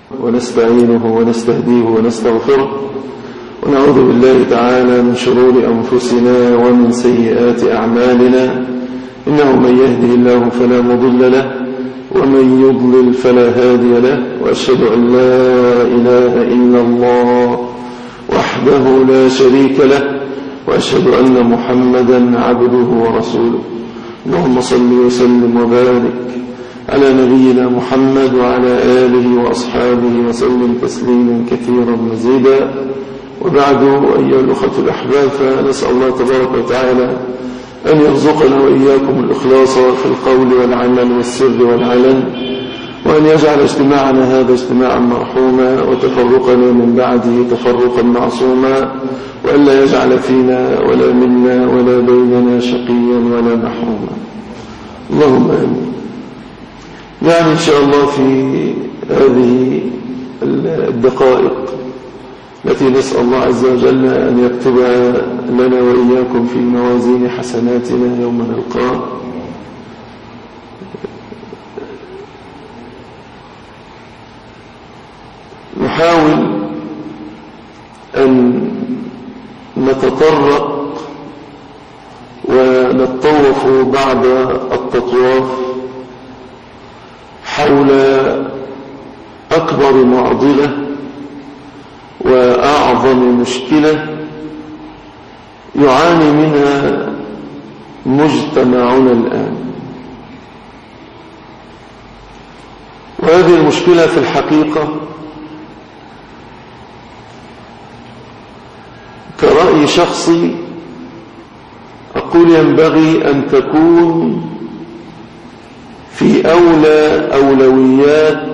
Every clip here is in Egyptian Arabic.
ونستعينه ونستهديه ونستغفره ونعوذ بالله تعالى من شرور أنفسنا ومن سيئات أعمالنا إنه من يهده الله فلا مضل له ومن يضلل فلا هادي له وأشهد أن لا إله إلا الله وحده لا شريك له وأشهد أن محمدا عبده ورسوله اللهم صل وسلم وبارك على نبينا محمد وعلى آله وأصحابه وسلم تسليما كثيرا مزيدا وبعد أيها الأخوة الأحباب فنسأل الله تبارك وتعالى أن يرزقنا وإياكم الإخلاص في القول والعمل والسر والعلن وأن يجعل اجتماعنا هذا اجتماعا مرحوما وتفرقنا من بعده تفرقا معصوما وأن لا يجعل فينا ولا منا ولا بيننا شقيا ولا محروما اللهم آمين يعني إن شاء الله في هذه الدقائق التي نسأل الله عز وجل أن يكتبها لنا وإياكم في موازين حسناتنا يوم نلقاه نحاول أن نتطرق ونتطوف بعد التطواف حول أكبر معضلة وأعظم مشكلة يعاني منها مجتمعنا الآن وهذه المشكلة في الحقيقة كرأي شخصي أقول ينبغي أن تكون في أولى أولويات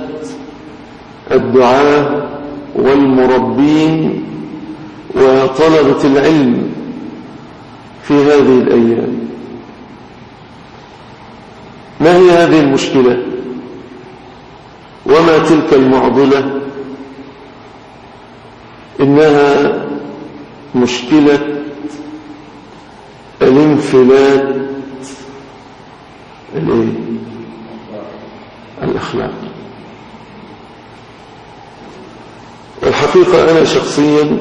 الدعاة والمربين وطلبة العلم في هذه الأيام ما هي هذه المشكلة وما تلك المعضلة إنها مشكلة الانفلات الأخلاق الحقيقة أنا شخصيا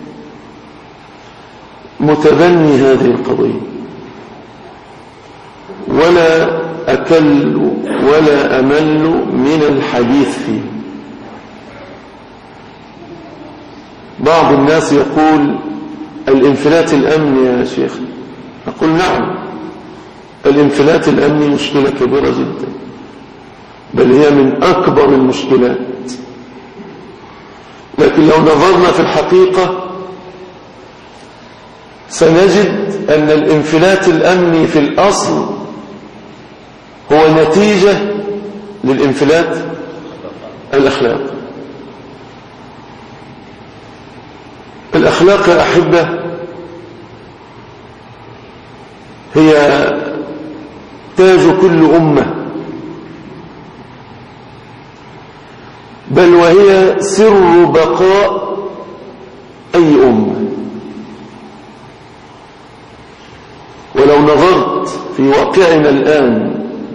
متبني هذه القضية ولا أكل ولا أمل من الحديث فيه بعض الناس يقول الانفلات الأمني يا شيخ أقول نعم الانفلات الأمني مشكلة كبيرة جدا بل هي من أكبر المشكلات لكن لو نظرنا في الحقيقة سنجد أن الانفلات الأمني في الأصل هو نتيجة للانفلات الأخلاق الأخلاق يا أحبة هي تاج كل أمة بل وهي سر بقاء أي أمة ولو نظرت في واقعنا الآن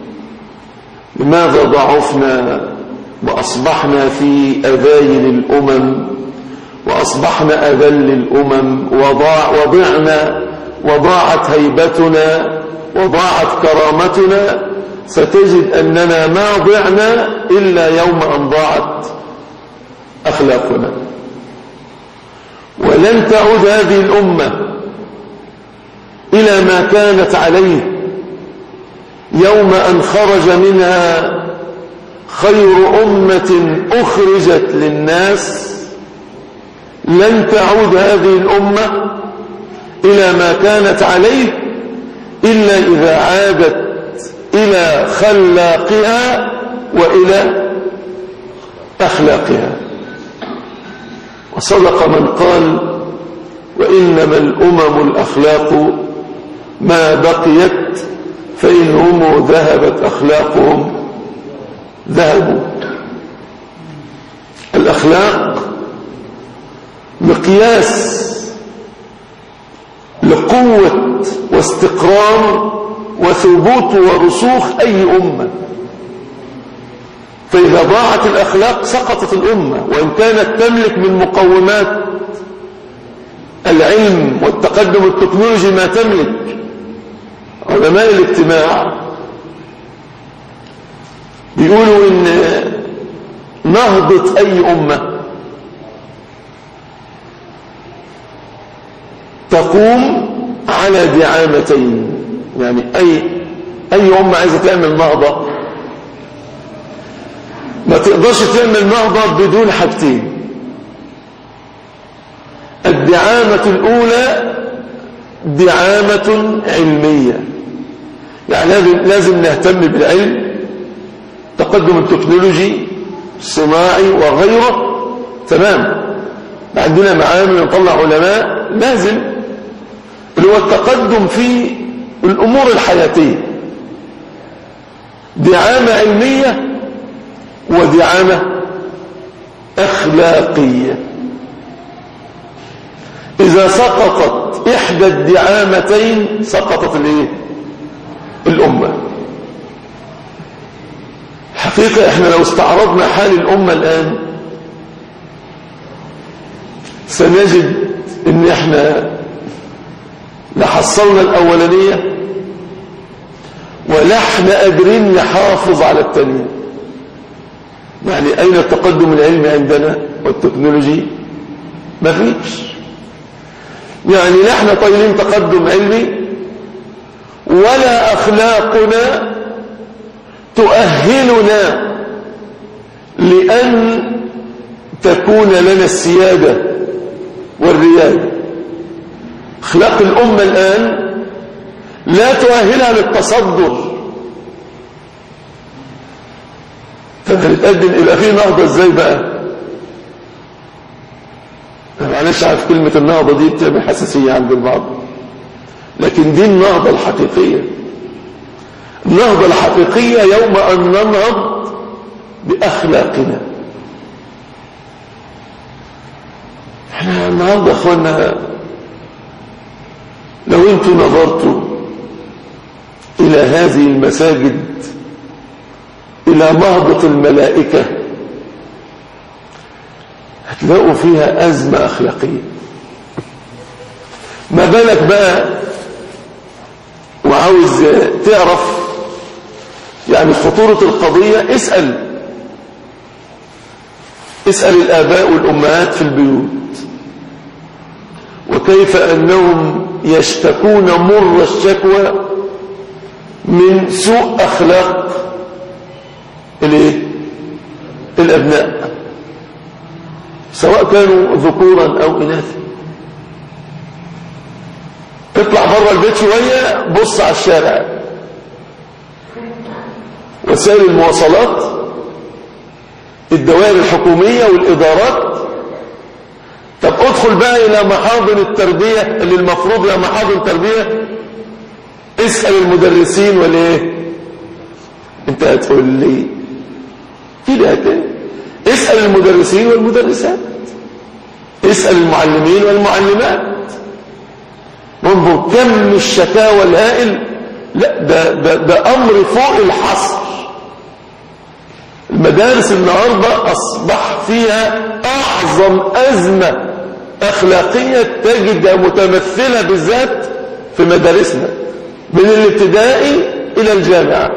لماذا ضعفنا وأصبحنا في أذاين الأمم وأصبحنا أذل الأمم وضاع وضعنا وضاعت هيبتنا وضاعت كرامتنا ستجد أننا ما ضعنا إلا يوم أن ضاعت أخلاقنا ولن تعود هذه الأمة إلى ما كانت عليه يوم أن خرج منها خير أمة أخرجت للناس لن تعود هذه الأمة إلى ما كانت عليه إلا إذا عادت إلى خلاقها وإلى أخلاقها وصدق من قال وإنما الأمم الأخلاق ما بقيت فإن هم ذهبت أخلاقهم ذهبوا الأخلاق مقياس لقوة واستقرار وثبوت ورسوخ أي أمة فإذا ضاعت الأخلاق سقطت الأمة وإن كانت تملك من مقومات العلم والتقدم التكنولوجي ما تملك علماء الاجتماع بيقولوا إن نهضة أي أمة تقوم على دعامتين يعني أي أي أمة عايزة تعمل نهضة ما تقدرش تعمل نهضة بدون حاجتين الدعامة الأولى دعامة علمية يعني لازم, لازم نهتم بالعلم تقدم التكنولوجي الصناعي وغيره تمام عندنا معامل نطلع علماء لازم اللي هو التقدم في الأمور الحياتية دعامة علمية ودعامة أخلاقية إذا سقطت إحدى الدعامتين سقطت الإيه؟ الأمة حقيقة إحنا لو استعرضنا حال الأمة الآن سنجد إن إحنا لحصلنا الأولانية ولا احنا قادرين نحافظ على التانية يعني أين التقدم العلمي عندنا والتكنولوجي ما فيش يعني لا احنا طايلين تقدم علمي ولا أخلاقنا تؤهلنا لأن تكون لنا السيادة والريادة أخلاق الأمة الآن لا تؤهلها للتصدر فهنتقدم يبقى في نهضة ازاي بقى معلش عارف كلمة النهضة دي بتعمل حساسية عند البعض لكن دي النهضة الحقيقية النهضة الحقيقية يوم أن ننهض بأخلاقنا احنا النهاردة اخوانا لو انتم نظرتوا إلى هذه المساجد إلى نهضة الملائكة هتلاقوا فيها أزمة أخلاقية ما بالك بقى وعاوز تعرف يعني خطورة القضية اسأل اسأل الآباء والأمهات في البيوت وكيف أنهم يشتكون مر الشكوى من سوء أخلاق الايه الأبناء سواء كانوا ذكورا أو إناثا تطلع بره البيت شوية بص على الشارع وسائل المواصلات الدوائر الحكومية والإدارات طب ادخل بقى إلى محاضن التربية اللي المفروض يا محاضن تربية اسأل المدرسين والايه انت هتقول لي كده كده اسأل المدرسين والمدرسات اسأل المعلمين والمعلمات انظر كم الشكاوى الهائل لا ده, ده, ده أمر فوق الحصر المدارس النهاردة أصبح فيها أعظم أزمة أخلاقية تجد متمثلة بالذات في مدارسنا من الابتدائي إلى الجامعة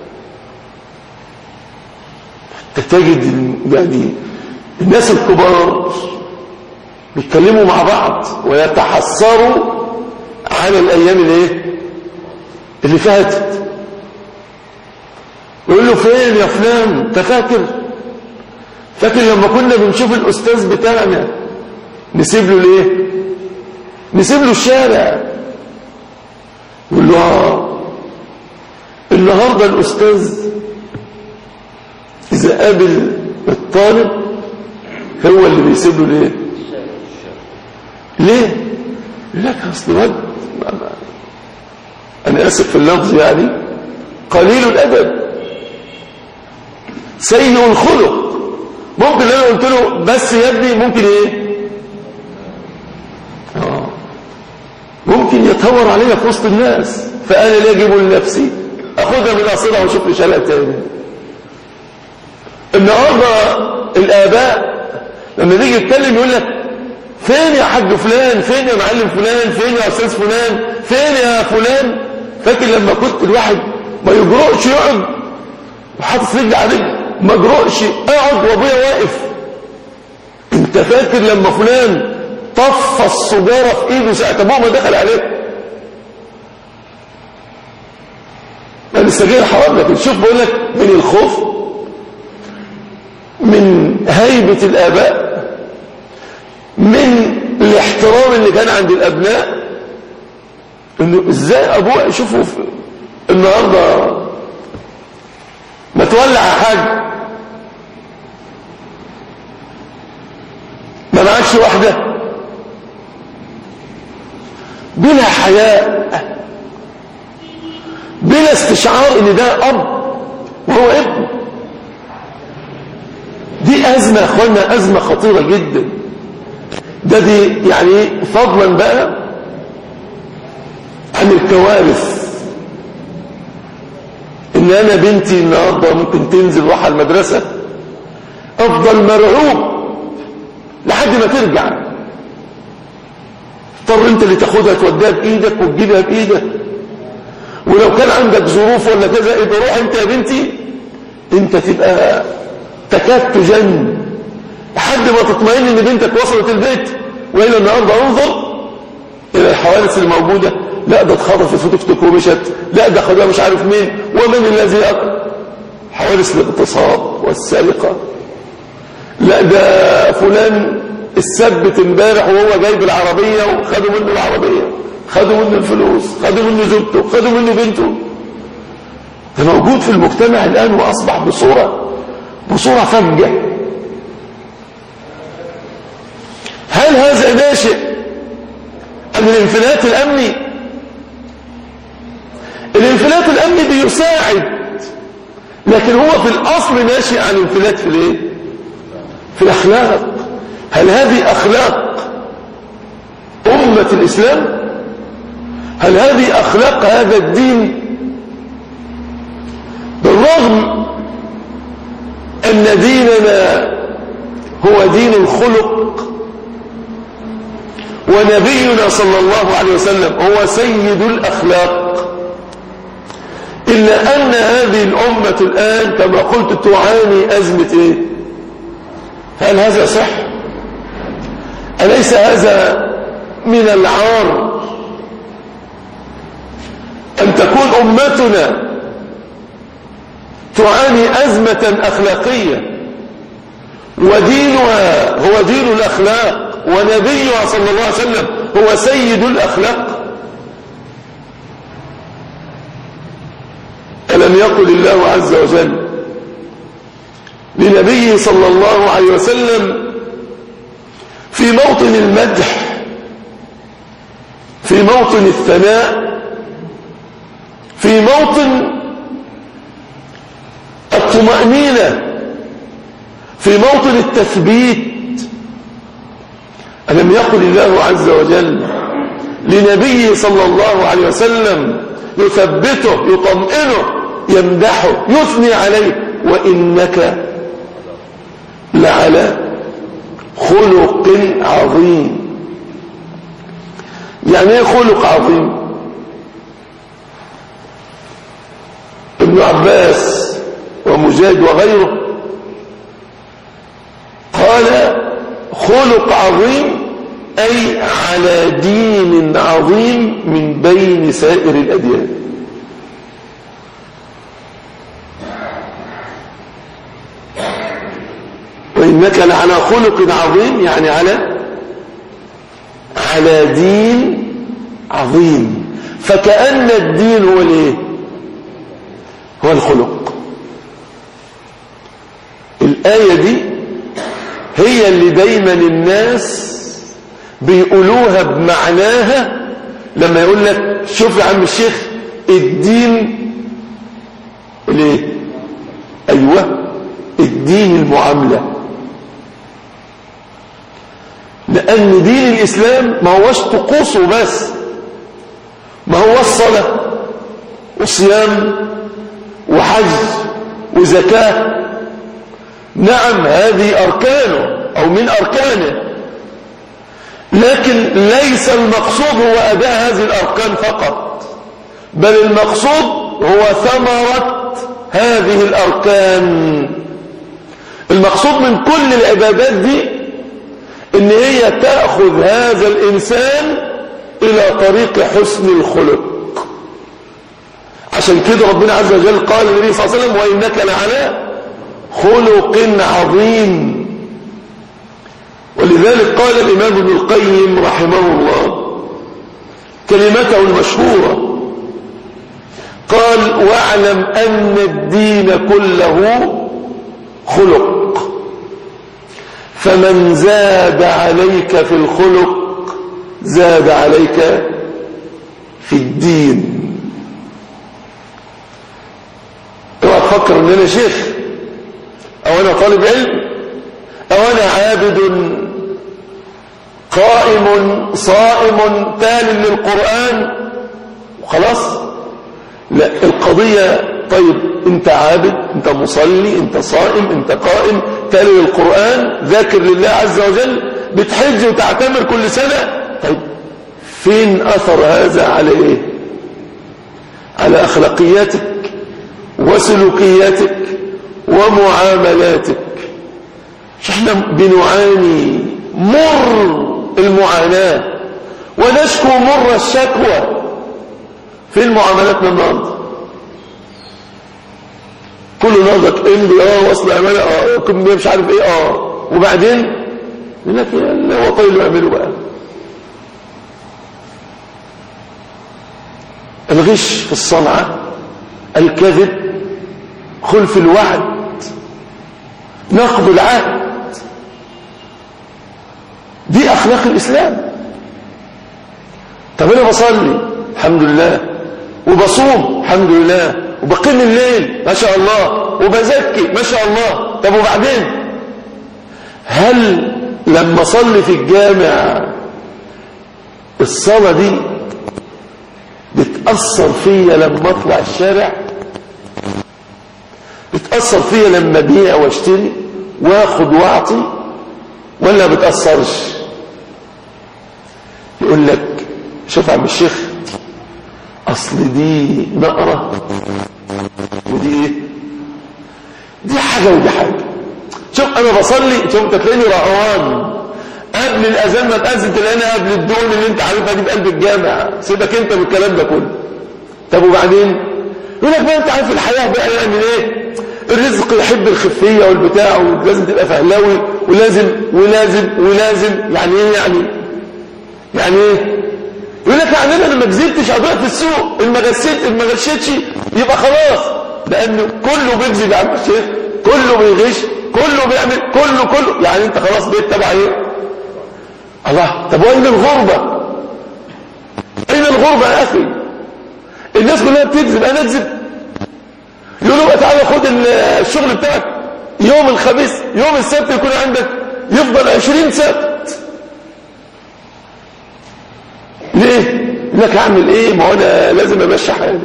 تجد يعني الناس الكبار بيتكلموا مع بعض ويتحسروا على الأيام الايه اللي فاتت يقول له فين يا فلان انت فاكر فاكر لما كنا بنشوف الأستاذ بتاعنا نسيب له ليه نسيب له الشارع يقول له آه النهاردة الأستاذ إذا قابل الطالب هو اللي بيسيب له ليه ليه لك أصل واد أنا آسف في اللفظ يعني قليل الأدب سيء الخلق ممكن لو قلت له بس يا ابني ممكن ايه آه. ممكن يتهور عليا في وسط الناس فأنا ليه أجيبه لنفسي أخدها من أصلها وأشوف لي شلق تاني النهارده الآباء لما نيجي يتكلم يقول لك فين يا حاج فلان فين يا معلم فلان فين يا أستاذ فلان فين يا فلان فاكر لما كنت الواحد ما يجرؤش يقعد وحاطط رجل على رجل ما جرؤش اقعد وابويا واقف انت فاكر لما فلان طفى السجاره في ايده ساعه ابوه ما دخل عليه انا لسه جاي حرام لكن شوف بقول لك من الخوف من هيبه الاباء من الاحترام اللي كان عند الابناء انه ازاي ابوه يشوفه النهارده ما تولع حاجه ما معكش واحده بلا حياء بلا استشعار ان ده اب وهو ابن دي ازمه يا اخوانا ازمه خطيره جدا ده دي يعني فضلا بقى عن الكوارث ان انا بنتي النهارده ممكن تنزل راح المدرسه افضل مرعوب لحد ما ترجع اضطر انت اللي تاخدها توديها بايدك وتجيبها بايدك ولو كان عندك ظروف ولا كذا يبقى روح انت يا بنتي انت تبقى تكاد تجن لحد ما تطمئن ان بنتك وصلت البيت والى النهارده انظر الى الحوادث الموجوده لا ده اتخطفت وتكتك ومشت لا ده خدها مش عارف مين ومن الذي أقل حوادث الاغتصاب والسرقه لا ده فلان السبت امبارح وهو جايب العربيه وخدوا منه العربيه خدوا منه الفلوس خدوا منه زوجته خدوا منه بنته ده موجود في المجتمع الان واصبح بصوره بصوره فجه هل هذا ناشئ عن الانفلات الامني الانفلات الامني بيساعد لكن هو في الاصل ناشئ عن انفلات في الايه في الاخلاق هل هذه اخلاق امه الاسلام هل هذه اخلاق هذا الدين بالرغم ان ديننا هو دين الخلق ونبينا صلى الله عليه وسلم هو سيد الأخلاق إلا أن هذه الأمة الآن كما قلت تعاني أزمة إيه هل هذا صح أليس هذا من العار أن تكون أمتنا تعاني أزمة أخلاقية ودينها هو دين الأخلاق ونبيها صلى الله عليه وسلم هو سيد الأخلاق ألم يقل الله عز وجل لنبيه صلى الله عليه وسلم في موطن المدح في موطن الثناء في موطن الطمأنينة في موطن التثبيت ألم يقل الله عز وجل لنبيه صلى الله عليه وسلم يثبته يطمئنه يمدحه يثني عليه وإنك لعلى خلق عظيم يعني ايه خلق عظيم ابن عباس ومجاهد وغيره قال خلق عظيم أي على دين عظيم من بين سائر الأديان وإنك لعلى خلق عظيم يعني على على دين عظيم فكأن الدين هو الايه هو الخلق الآية دي هي اللي دايما الناس بيقولوها بمعناها لما يقول لك شوف يا عم الشيخ الدين ليه ايوه الدين المعامله لان دين الاسلام ما هوش طقوسه بس ما هو الصلاه وصيام وحج وزكاه نعم هذه أركانه أو من أركانه لكن ليس المقصود هو أداء هذه الأركان فقط بل المقصود هو ثمرة هذه الأركان المقصود من كل العبادات دي ان هي تأخذ هذا الإنسان إلى طريق حسن الخلق عشان كده ربنا عز وجل قال للنبي صلى الله عليه وسلم وإنك لعلى خلق عظيم ولذلك قال الإمام ابن القيم رحمه الله كلمته المشهورة قال واعلم أن الدين كله خلق فمن زاد عليك في الخلق زاد عليك في الدين اوعى تفكر ان انا شيخ او انا طالب علم او انا عابد قائم صائم تال للقرآن وخلاص لا القضية طيب انت عابد انت مصلي انت صائم انت قائم تالي للقرآن ذاكر لله عز وجل بتحج وتعتمر كل سنة طيب فين أثر هذا على ايه على أخلاقياتك وسلوكياتك ومعاملاتك احنا بنعاني مر المعاناة ونشكو مر الشكوى فين معاملاتنا النهارده كل نظرك امضي اه وصل امانه اه كم مش عارف ايه اه وبعدين يقول لك يا هو طيب اللي يعمله بقى الغش في الصنعه الكذب خلف الوعد نقض العهد دي اخلاق الاسلام طب انا بصلي الحمد لله وبصوم الحمد لله وبقيم الليل ما شاء الله وبزكي ما شاء الله طب وبعدين هل لما اصلي في الجامع الصلاه دي بتاثر فيا لما اطلع الشارع بتاثر فيا لما ابيع واشتري واخد واعطي ولا بتاثرش يقول لك شوف عم الشيخ اصل دي نقرة ودي ايه دي حاجة ودي حاجة شوف انا بصلي شوف انت تلاقيني رهوان قبل الاذان ما تاذن تلاقيني قبل الدون اللي انت عارفها دي بقلب الجامع سيبك انت من الكلام ده كله طب وبعدين يقول لك بقى انت عارف الحياه بقى يعني ايه الرزق يحب الخفيه والبتاع ولازم تبقى فهلاوي ولازم ولازم ولازم يعني ايه يعني يعني ايه يقول لك يعني انا لما كذبتش قضيت السوق ان ما غشيت ان ما غشيتش يبقى خلاص لان كله بيكذب يا عم الشيخ كله بيغش كله بيعمل كله كله يعني انت خلاص بقيت تبع ايه الله طب واين الغربه اين الغربه يا اخي الناس كلها بتكذب انا اكذب يقولوا بقى تعالى خد الشغل بتاعك يوم الخميس يوم السبت يكون عندك يفضل 20 سبت ليه لك هعمل ايه ما هو انا لازم امشي حالي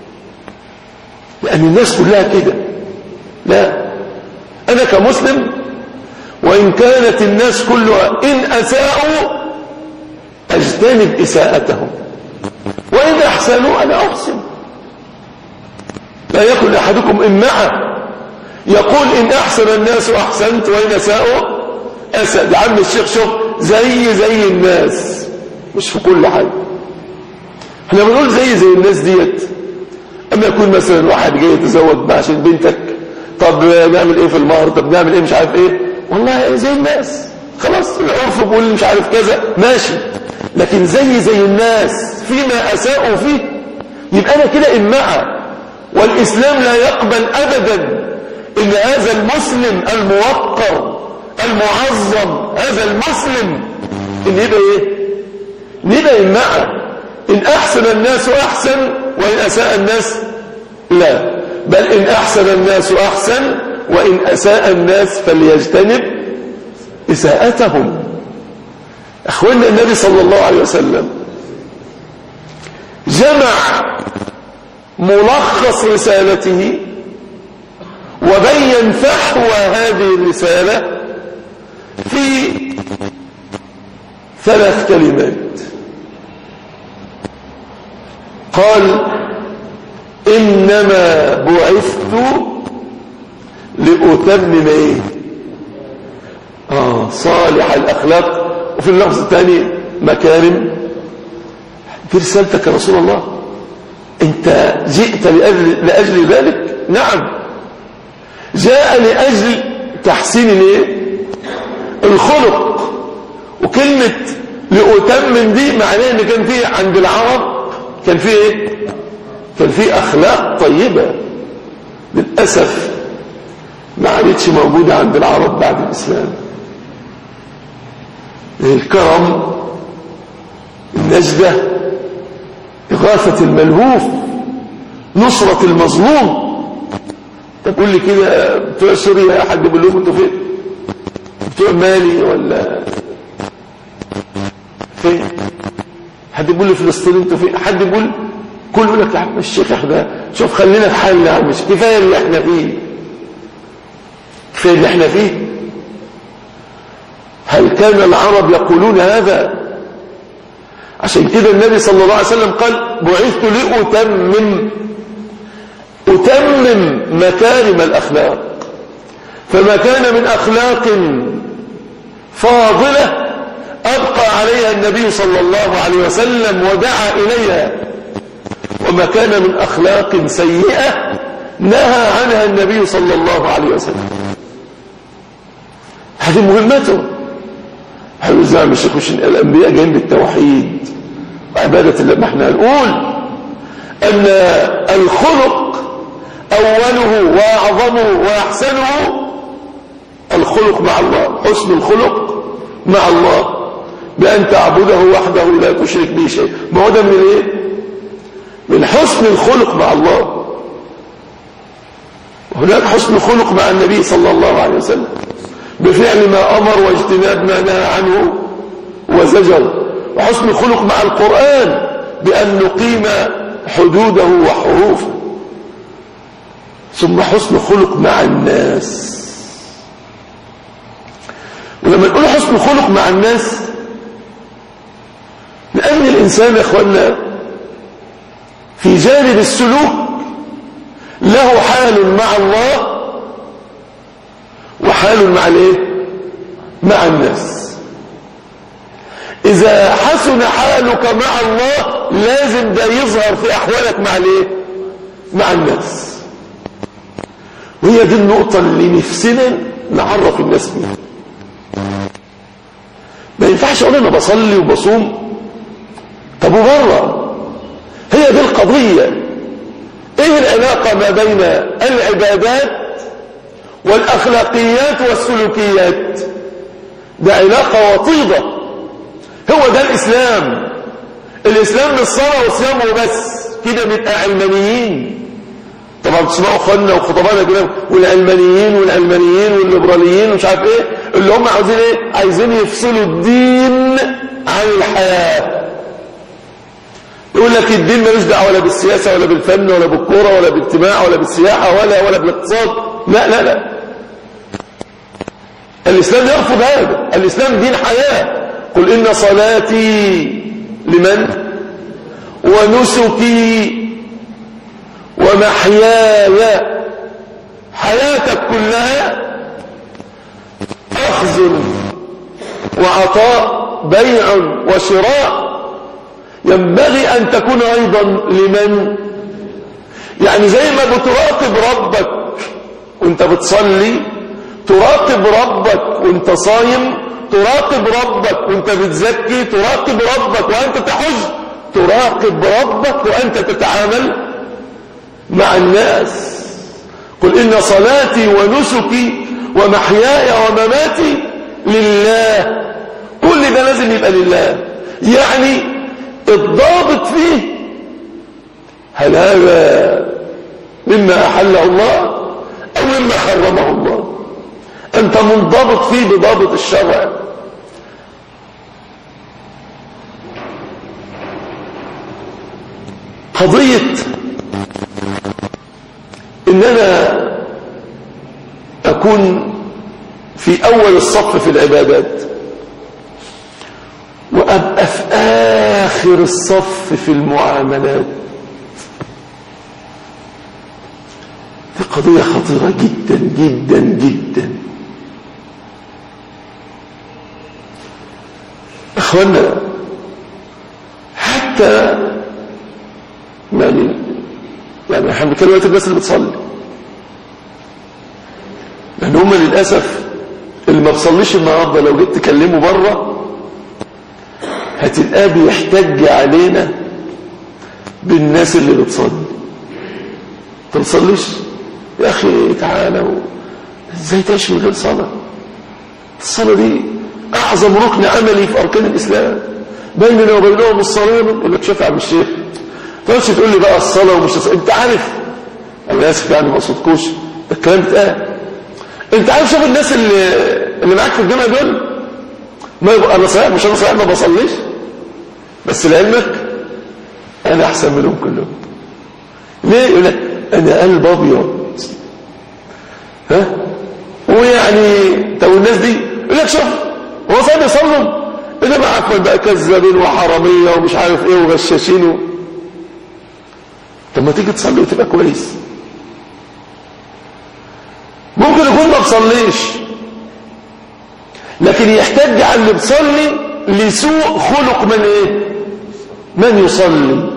لان الناس كلها كده لا انا كمسلم وان كانت الناس كلها ان اساءوا اجتنب اساءتهم وان احسنوا انا احسن لا يكن احدكم امعه يقول ان احسن الناس احسنت وان اساءوا اسد عم الشيخ شوف زي زي الناس مش في كل حاجة احنا بنقول زي زي الناس ديت اما يكون مثلا واحد جاي يتزوج بقى عشان بنتك طب نعمل ايه في المهر طب نعمل ايه مش عارف ايه والله زي الناس خلاص العرف بيقول مش عارف كذا ماشي لكن زي زي الناس فيما اساءوا فيه يبقى انا كده امعه والاسلام لا يقبل ابدا ان هذا المسلم الموقر المعظم هذا المسلم ان يبقى ايه نبقى معه إن أحسن الناس أحسن وإن أساء الناس لا بل إن أحسن الناس أحسن وإن أساء الناس فليجتنب إساءتهم أخوانا النبي صلى الله عليه وسلم جمع ملخص رسالته وبين فحوى هذه الرسالة في ثلاث كلمات قال إنما بعثت لأتمم إيه آه صالح الأخلاق وفي اللفظ الثاني مكارم في رسالتك يا رسول الله انت جئت لأجل, لأجل ذلك نعم جاء لأجل تحسين الايه الخلق وكلمة لأتمم دي معناه ان كان فيه عند العرب كان فيه ايه كان فيه اخلاق طيبة للأسف ما عادتش موجودة عند العرب بعد الإسلام الكرم النجدة إغاثة الملهوف نصرة المظلوم تقول لي كده بتوع سوريا حد بيقول لهم انتوا فين بتوع مالي ولا فين حد يقول لي فلسطين انتوا فين حد يقول كل يقول لك يا عم الشيخ احنا شوف خلينا في حالنا يا عم كفايه اللي احنا فيه كفايه اللي احنا فيه هل كان العرب يقولون هذا عشان كده النبي صلى الله عليه وسلم قال بعثت لأتمم أتمم مكارم الأخلاق فما كان من أخلاق فاضلة أبقى عليها النبي صلى الله عليه وسلم ودعا إليها وما كان من أخلاق سيئة نهى عنها النبي صلى الله عليه وسلم هذه مهمته حلو زي ما الشيخ الأنبياء جايين بالتوحيد وعبادة الله ما احنا هنقول أن الخلق أوله وأعظمه وأحسنه الخلق مع الله حسن الخلق مع الله بأن تعبده وحده لا تشرك به شيء ما هو ده من ايه من حسن الخلق مع الله هناك حسن الخلق مع النبي صلى الله عليه وسلم بفعل ما أمر واجتناب ما نهى عنه وزجر وحسن الخلق مع القرآن بأن نقيم حدوده وحروفه ثم حسن الخلق مع الناس ولما نقول حسن الخلق مع الناس لأن الإنسان يا إخوانا في جانب السلوك له حال مع الله وحال مع الايه مع الناس اذا حسن حالك مع الله لازم ده يظهر في احوالك مع الايه مع الناس وهي دي النقطة اللي نفسنا نعرف الناس بيها ما ينفعش اقول انا بصلي وبصوم طب وبره هي دي القضية ايه العلاقة ما بين العبادات والأخلاقيات والسلوكيات ده علاقة وطيدة هو ده الإسلام الإسلام مش صلاة وصيام وبس كده بيبقى علمانيين طبعا بتسمعوا اخواننا وخطبائنا كده والعلمانيين والعلمانيين والليبراليين ومش عارف ايه اللي هم عاوزين ايه عايزين يفصلوا الدين عن الحياه يقول لك الدين ملوش دعوه ولا بالسياسه ولا بالفن ولا بالكوره ولا بالاجتماع ولا بالسياحه ولا ولا بالاقتصاد لا لا لا الإسلام يرفض هذا الإسلام دين حياة قل إن صلاتي لمن ونسكي ومحياي حياتك كلها أخذ وعطاء بيع وشراء ينبغي أن تكون أيضا لمن يعني زي ما بتراقب ربك وانت بتصلي تراقب ربك وانت صايم تراقب ربك وانت بتزكي تراقب ربك وانت تحج تراقب ربك وانت تتعامل مع الناس قل إن صلاتي ونسكي ومحياي ومماتي لله كل ده لازم يبقى لله يعني الضابط فيه هل هذا مما أحله الله أو مما حرمه الله أنت منضبط فيه بضابط الشرع قضية إن أنا أكون في أول الصف في العبادات وأبقى في آخر الصف في المعاملات دي قضية خطيرة جدا جدا جدا أخوانا حتى يعني يعني احنا بنتكلم دلوقتي الناس اللي بتصلي لان هم للاسف اللي ما بصليش النهارده لو جيت تكلمه بره هتلقاه بيحتج علينا بالناس اللي بتصلي انت بتصليش يا اخي تعالى و... ازاي تعيش من غير صلاه الصلاه دي اعظم ركن عملي في اركان الاسلام بيننا وبينهم الصلاه يقول لك شوف يا عم الشيخ تقولش تقول لي بقى الصلاه ومش الصلاة. انت عارف انا اسف يعني ما اقصدكوش الكلام اتقال انت عارف شوف الناس اللي اللي معاك في الجامعه دول ما يبقى انا صحيح مش انا صحيح ما بصليش بس لعلمك انا احسن منهم كلهم ليه يقول لك انا قلب ابيض ها ويعني طب الناس دي يقول لك شوف هو صاحب يصلوا انما عارفين بقى كذابين وحراميه ومش عارف ايه وغشاشين و... طب ما تيجي تصلي وتبقى كويس ممكن يكون ما بصليش لكن يحتج على اللي بصلي لسوء خلق من ايه من يصلي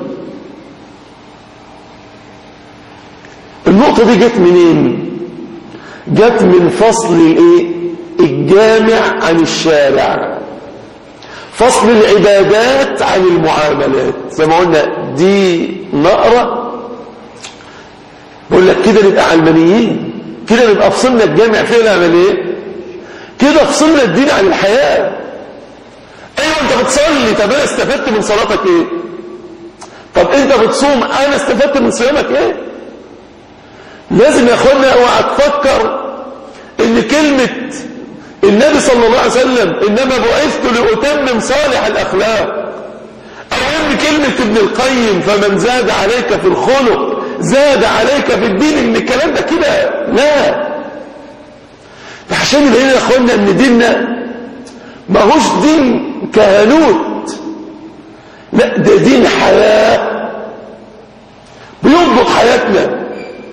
النقطة دي جت منين جت من فصل الايه الجامع عن الشارع فصل العبادات عن المعاملات زي ما قلنا دي نقرة بقول لك كده نبقى علمانيين كده نبقى فصلنا الجامع فيه نعمل ايه كده فصلنا الدين عن الحياة ايوه انت بتصلي طب انا استفدت من صلاتك ايه طب انت بتصوم انا استفدت من صيامك ايه لازم يا اخوانا اوعى تفكر ان كلمة النبي صلى الله عليه وسلم انما بعثت لاتمم صالح الاخلاق او ان كلمة ابن القيم فمن زاد عليك في الخلق زاد عليك في الدين ان الكلام ده كده لا عشان يبين يا اخوانا ان ديننا ما هوش دين كهنوت لا ده دين حياة بيضبط حياتنا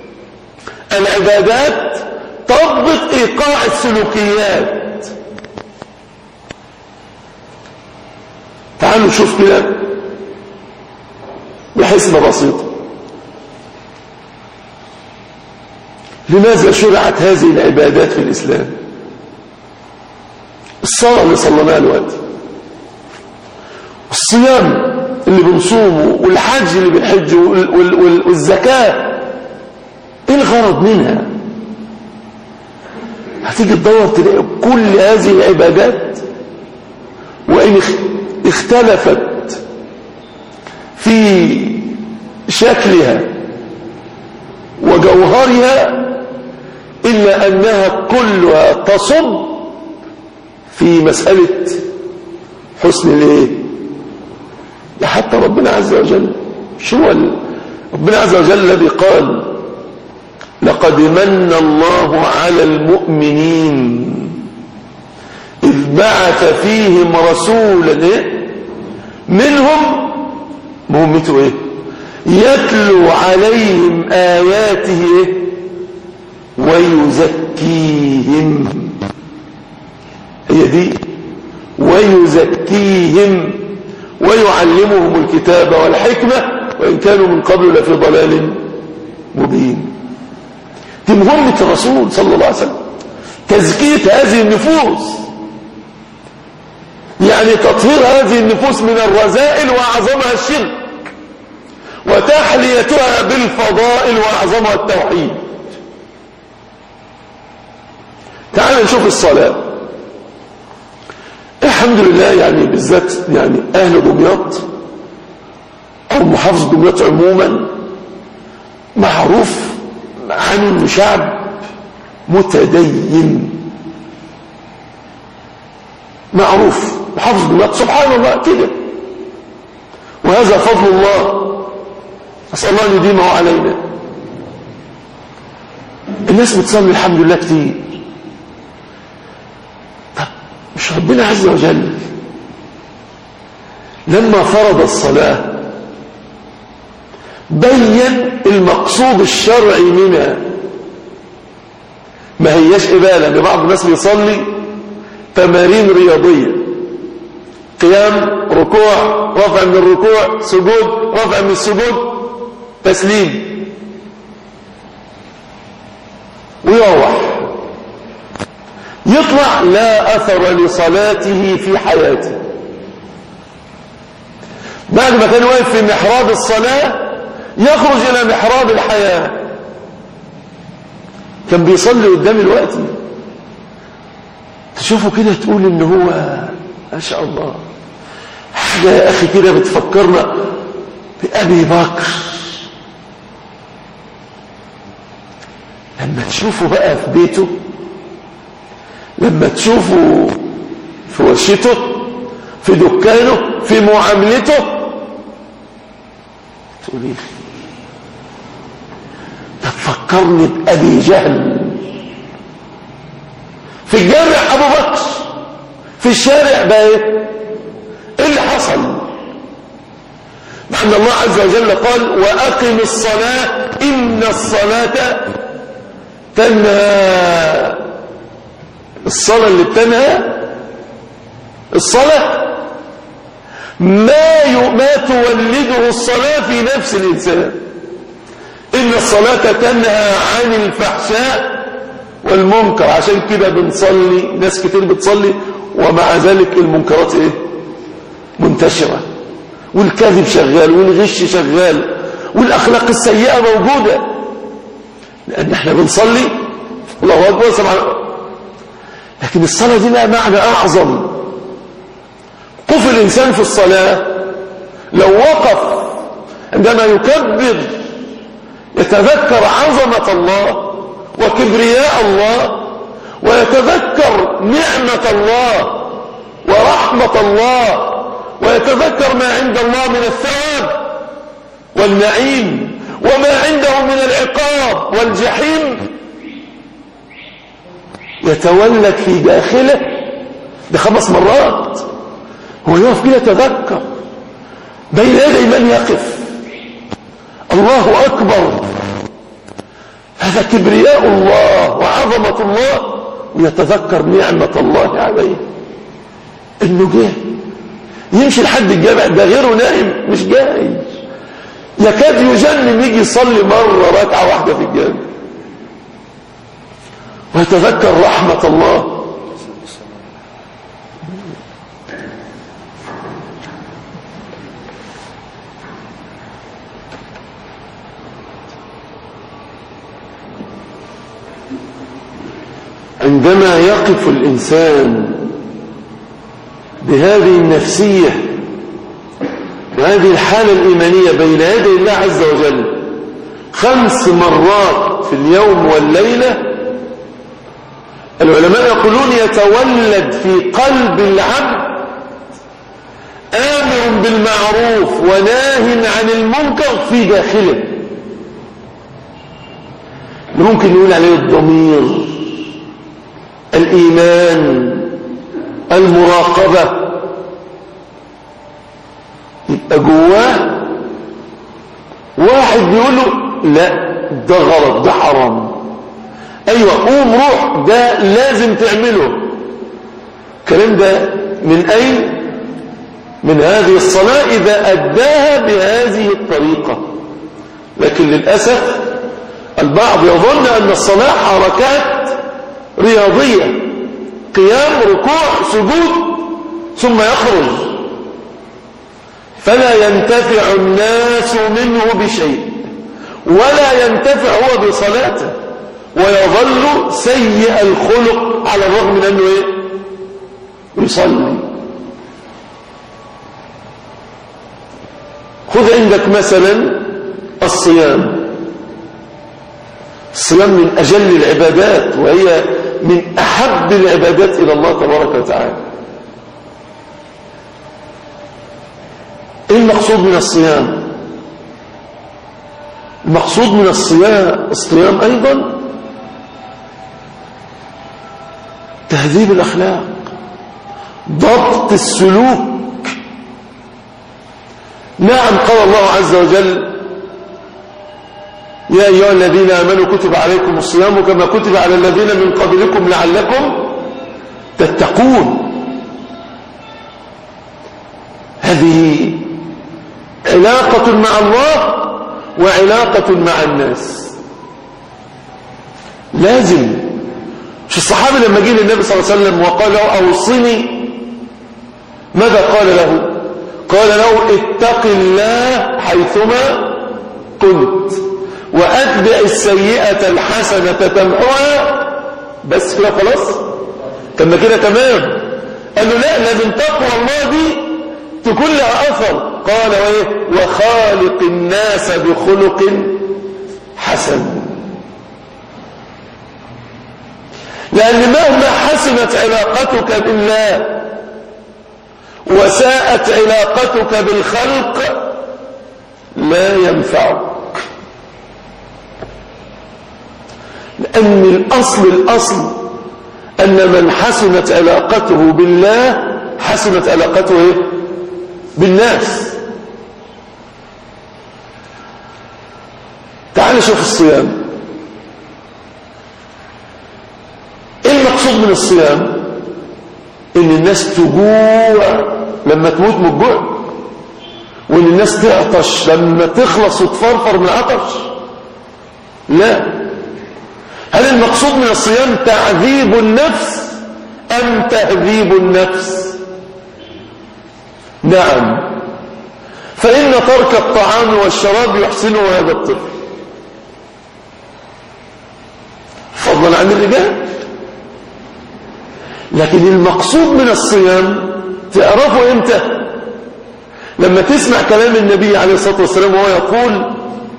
العبادات تضبط ايقاع السلوكيات تعالوا نشوف كده بحسبة بسيطة لماذا شرعت هذه العبادات في الإسلام الصلاة اللي صلناها الوقت الصيام اللي بنصومه والحج اللي بنحجه والزكاة ايه الغرض منها هتيجي تدور تلاقي كل هذه العبادات وإن اختلفت في شكلها وجوهرها إلا أنها كلها تصب في مسألة حسن الايه ده حتى ربنا عز وجل شو هو ربنا عز وجل الذي قال لقد من الله على المؤمنين إذ بعث فيهم رسولا إيه؟ منهم مهمته ايه يتلو عليهم آياته إيه؟ ويزكيهم هي دي ويزكيهم ويعلمهم الكتاب والحكمة وإن كانوا من قبل لفي ضلال مبين دي مهمة الرسول صلى الله عليه وسلم تزكية هذه النفوس يعني تطهير هذه النفوس من الرذائل وأعظمها الشرك وتحليتها بالفضائل وأعظمها التوحيد تعال نشوف الصلاة الحمد لله يعني بالذات يعني أهل دمياط أو محافظة دمياط عموما معروف عنه انه شعب متدين معروف محافظ دمياط سبحان الله كده وهذا فضل الله أسأل الله أن يديمه علينا الناس بتصلي الحمد لله كتير مش ربنا عز وجل لما فرض الصلاة بين المقصود الشرعي منها ما هياش إبالة بعض الناس بيصلي تمارين رياضية قيام ركوع رفع من الركوع سجود رفع من السجود تسليم ويروح يطلع لا أثر لصلاته في حياته بعد ما كان واقف في محراب الصلاة يخرج إلى محراب الحياة كان بيصلي قدام الوقت تشوفه كده تقول إن هو ما شاء الله حاجة يا أخي كده بتفكرنا بأبي بكر لما تشوفه بقى في بيته لما تشوفه في ورشته في دكانه في معاملته تقول ايه تفكرني بأبي جهل في الجامع أبو بكر في الشارع بقى ايه اللي حصل مع ان الله عز وجل قال وأقم الصلاة إن الصلاة تنهى الصلاة اللي بتنهى الصلاة ما ما تولده الصلاة في نفس الإنسان إن الصلاة تنهى عن الفحشاء والمنكر عشان كده بنصلي ناس كتير بتصلي ومع ذلك المنكرات ايه منتشرة والكذب شغال والغش شغال والأخلاق السيئة موجودة لأن احنا بنصلي الله أكبر سبحانه لكن الصلاة دي لها معنى أعظم قف الإنسان في الصلاة لو وقف عندما يكبر يتذكر عظمة الله وكبرياء الله ويتذكر نعمة الله ورحمة الله ويتذكر ما عند الله من الثواب والنعيم وما عنده من العقاب والجحيم يتولد في داخله بخمس مرات هو يقف كده يتذكر بين يدي من يقف الله أكبر هذا كبرياء الله وعظمة الله ويتذكر نعمة الله عليه انه جه يمشي لحد الجامع ده غيره نايم مش جاي يكاد يجنن يجي يصلي مرة ركعة واحدة في الجامع ويتذكر رحمة الله عندما يقف الإنسان بهذه النفسية وهذه الحالة الإيمانية بين يدي الله عز وجل خمس مرات في اليوم والليلة العلماء يقولون يتولد في قلب العبد آمر بالمعروف وناه عن المنكر في داخله ممكن نقول عليه الضمير الإيمان المراقبة يبقى جواه واحد بيقول له لا ده غلط ده حرام ايوه قوم روح ده لازم تعمله الكلام ده من اين من هذه الصلاة اذا اداها بهذه الطريقة لكن للأسف البعض يظن ان الصلاة حركات رياضية قيام ركوع سجود ثم يخرج فلا ينتفع الناس منه بشيء ولا ينتفع هو بصلاته ويظل سيء الخلق على الرغم من أنه إيه؟ يصلي خذ عندك مثلا الصيام الصيام من أجل العبادات وهي من أحب العبادات إلى الله تبارك وتعالى ايه المقصود من الصيام المقصود من الصيام الصيام ايضا تهذيب الاخلاق ضبط السلوك نعم قال الله عز وجل يا أيها الذين آمنوا كتب عليكم الصيام كما كتب على الذين من قبلكم لعلكم تتقون هذه علاقة مع الله وعلاقة مع الناس لازم مش الصحابي لما جه للنبي صلى الله عليه وسلم وقال له أوصني ماذا قال له قال له اتق الله حيثما كنت وأتبع السيئة الحسنة تمحوها بس كده خلاص طب كده تمام قال له لا لازم تقوى الله دي تكون لها أثر قال وإيه وخالق الناس بخلق حسن لأن مهما حسنت علاقتك بالله وساءت علاقتك بالخلق لا ينفعك لأن الأصل الأصل أن من حسنت علاقته بالله حسنت علاقته إيه؟ بالناس تعال شوف الصيام ايه المقصود من الصيام ان الناس تجوع لما تموت من الجوع وان الناس تعطش لما تخلص وتفرفر من العطش لا هل المقصود من الصيام تعذيب النفس ام تهذيب النفس نعم فإن ترك الطعام والشراب يحسنه هذا الطفل فضلا عن الرجال لكن المقصود من الصيام تعرفه امتى لما تسمع كلام النبي عليه الصلاة والسلام وهو يقول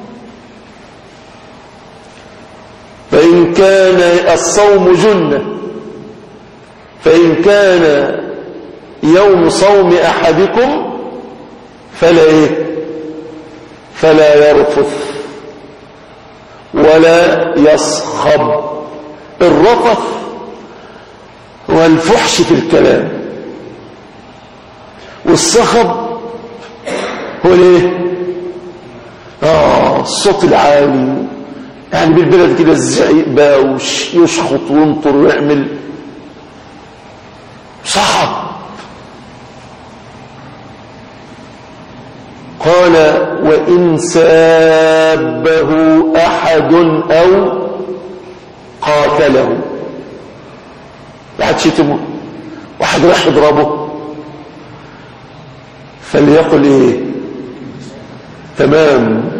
فإن كان الصوم جنة فإن كان يوم صوم أحدكم فلا إيه فلا يرفث ولا يصخب الرفث هو الفحش في الكلام والصخب هو الايه اه الصوت العالي يعني بالبلد كده الزعيق بقى ويشخط وينطر ويعمل صخب قال وإن سابه أحد أو قاتله واحد شتمه واحد راح يضربه فليقل ايه تمام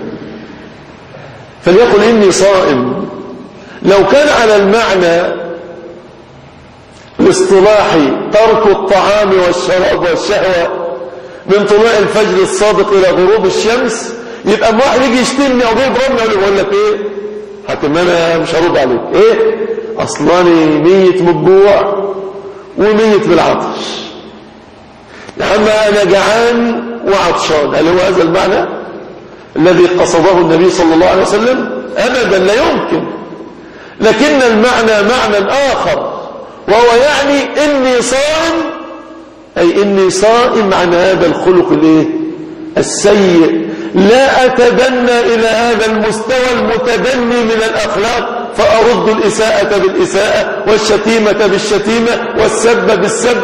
فليقل إني صائم لو كان على المعنى الاصطلاحي ترك الطعام والشراب والشهوة من طلوع الفجر الصادق إلى غروب الشمس يبقى ما واحد يجي يشتمني أو يضربني أقول لك إيه حكم أنا مش هرد عليك إيه أصلاني ميت من الجوع وميت بالعطش لما أنا جعان وعطشان هل هو هذا المعنى الذي قصده النبي صلى الله عليه وسلم أبدا لا يمكن لكن المعنى معنى آخر وهو يعني إني صائم أي إني صائم عن هذا الخلق الايه السيء لا أتدنى إلى هذا المستوى المتدني من الأخلاق فأرد الإساءة بالإساءة والشتيمة بالشتيمة والسب بالسب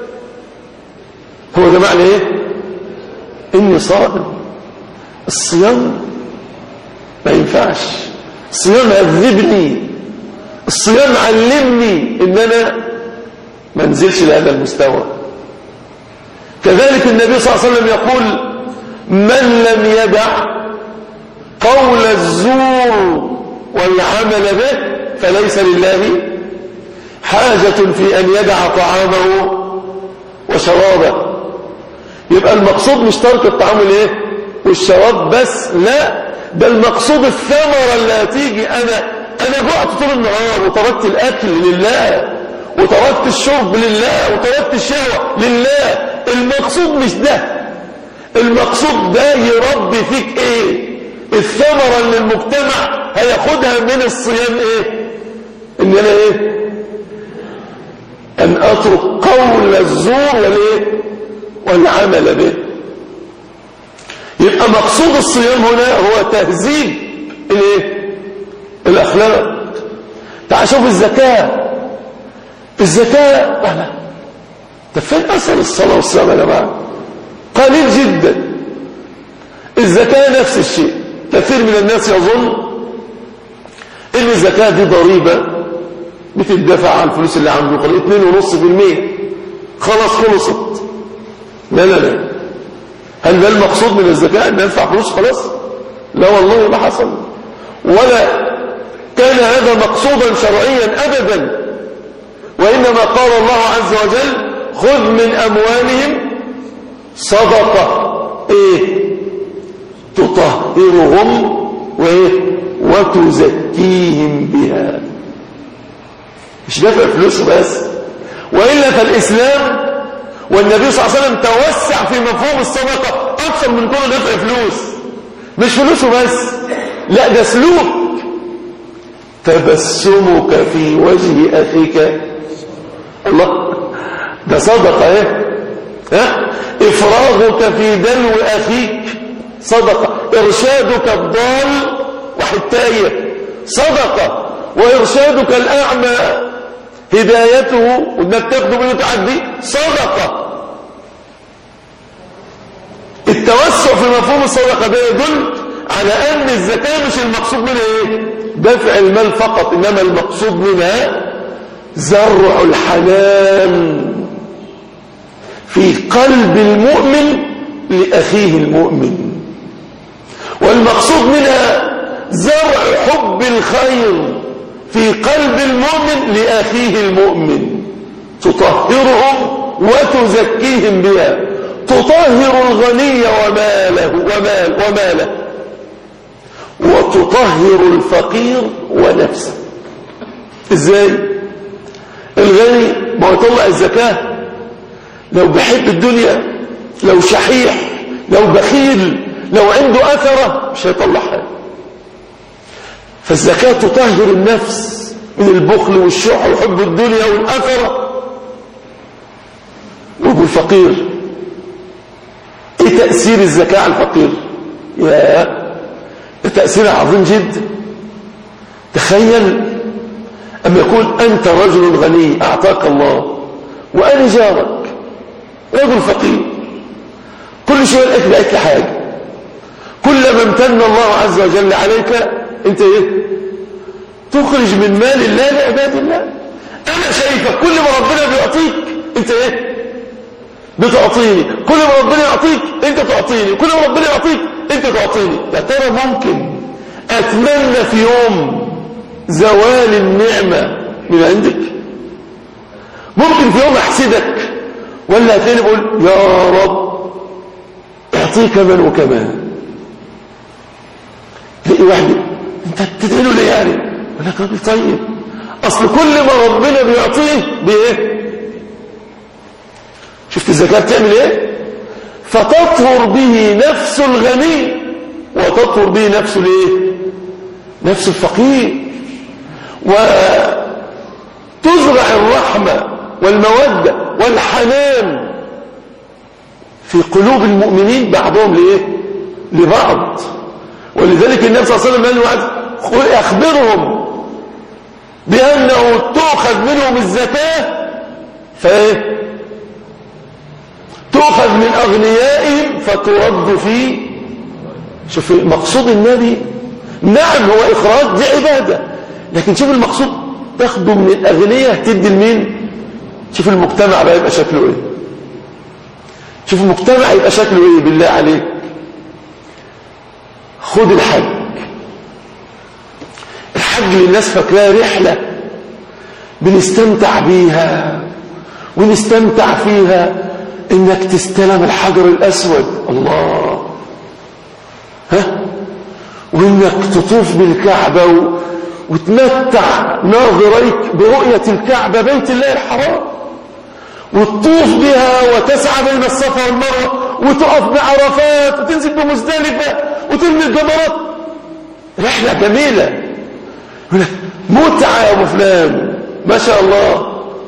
هو ده معنى إيه إني صائم الصيام ما ينفعش الصيام هذبني الصيام علمني إن أنا ما انزلش لهذا المستوى كذلك النبي صلى الله عليه وسلم يقول من لم يدع قول الزور والعمل به فليس لله حاجة في أن يدع طعامه وشرابه يبقى المقصود مش ترك الطعام الايه والشراب بس لا ده المقصود الثمرة اللي هتيجي أنا أنا جوعت طول النهار وتركت الأكل لله وتركت الشرب لله وتركت الشهوة لله المقصود مش ده المقصود ده يربي فيك ايه الثمرة اللي المجتمع هياخدها من الصيام ايه ان انا ايه أن أترك قول الزور والإيه والعمل به يبقى مقصود الصيام هنا هو تهذيب الايه الاخلاق تعال شوف الزكاه الزكاه اهلا طب فين اثر الصلاه والصيام يا جماعه قليل جدا الزكاه نفس الشيء كثير من الناس يظن ان الزكاه دي ضريبه بتدفع على الفلوس اللي عنده قليل 2.5% خلاص خلصت لا لا لا هل ده المقصود من الزكاة أن يدفع فلوس خلاص لا والله ما حصل ولا كان هذا مقصودا شرعيا أبدا وإنما قال الله عز وجل خذ من أموالهم صدقة إيه تطهرهم وإيه وتزكيهم بها مش دافع فلوس بس وإلا فالإسلام والنبي صلى الله عليه وسلم توسع في مفهوم الصدقة أكثر من كل دفع فلوس مش فلوسه بس لا ده سلوك تبسمك في وجه أخيك الله ده صدقة ايه ها إفراغك في دلو أخيك صدقة إرشادك الضال وحتاية صدقة وإرشادك الأعمى هدايته وانك تاخده منه تعدي صدقه التوسع في مفهوم الصدقه ده يدل على ان الزكاه مش المقصود منها ايه دفع المال فقط انما المقصود منها زرع الحنان في قلب المؤمن لاخيه المؤمن والمقصود منها زرع حب الخير في قلب المؤمن لأخيه المؤمن تطهرهم وتزكيهم بها تطهر الغني وماله ومال وماله وتطهر الفقير ونفسه ازاي الغني ما يطلع الزكاة لو بحب الدنيا لو شحيح لو بخيل لو عنده أثرة مش هيطلع حاجة فالزكاة تطهر النفس من البخل والشح وحب الدنيا والأثرة وابو الفقير ايه تأثير الزكاة على الفقير يا تأثير عظيم جدا تخيل أما يكون أنت رجل غني أعطاك الله وأنا جارك رجل فقير كل شوية لك بقيت حاجة كلما امتن الله عز وجل عليك انت ايه تخرج من مال الله لعباد الله انا شايفك كل ما ربنا بيعطيك انت ايه بتعطيني كل ما ربنا يعطيك انت تعطيني كل ما ربنا يعطيك انت تعطيني يا ترى ممكن اتمنى في يوم زوال النعمة من عندك ممكن في يوم احسدك ولا هتلاقيني بقول يا رب اعطيه كمان وكمان تلاقي واحد انت بتدعي له ليه يعني يقول لك راجل طيب اصل كل ما ربنا بيعطيه بايه شفت الزكاه بتعمل ايه فتطهر به نفس الغني وتطهر به نفس الايه نفس الفقير وتزرع الرحمه والموده والحنان في قلوب المؤمنين بعضهم لايه لبعض ولذلك النبي صلى الله عليه وسلم قال اخبرهم بانه تؤخذ منهم الزكاه فايه تؤخذ من اغنيائهم فترد في شوف مقصود النبي نعم هو اخراج دي عباده لكن شوف المقصود تاخده من الاغنياء تدي لمين شوف المجتمع بقى يبقى شكله ايه شوف المجتمع يبقى شكله ايه بالله عليك خد الحج الحج للناس فاكراه رحلة بنستمتع بيها ونستمتع فيها انك تستلم الحجر الاسود الله ها وانك تطوف بالكعبة و... وتمتع ناظريك برؤية الكعبة بيت الله الحرام وتطوف بها وتسعى بين الصفا والمروة وتقف بعرفات وتنزل بمزدلفة وترمي الجمرات رحلة جميلة متعة يا ابو فلان ما شاء الله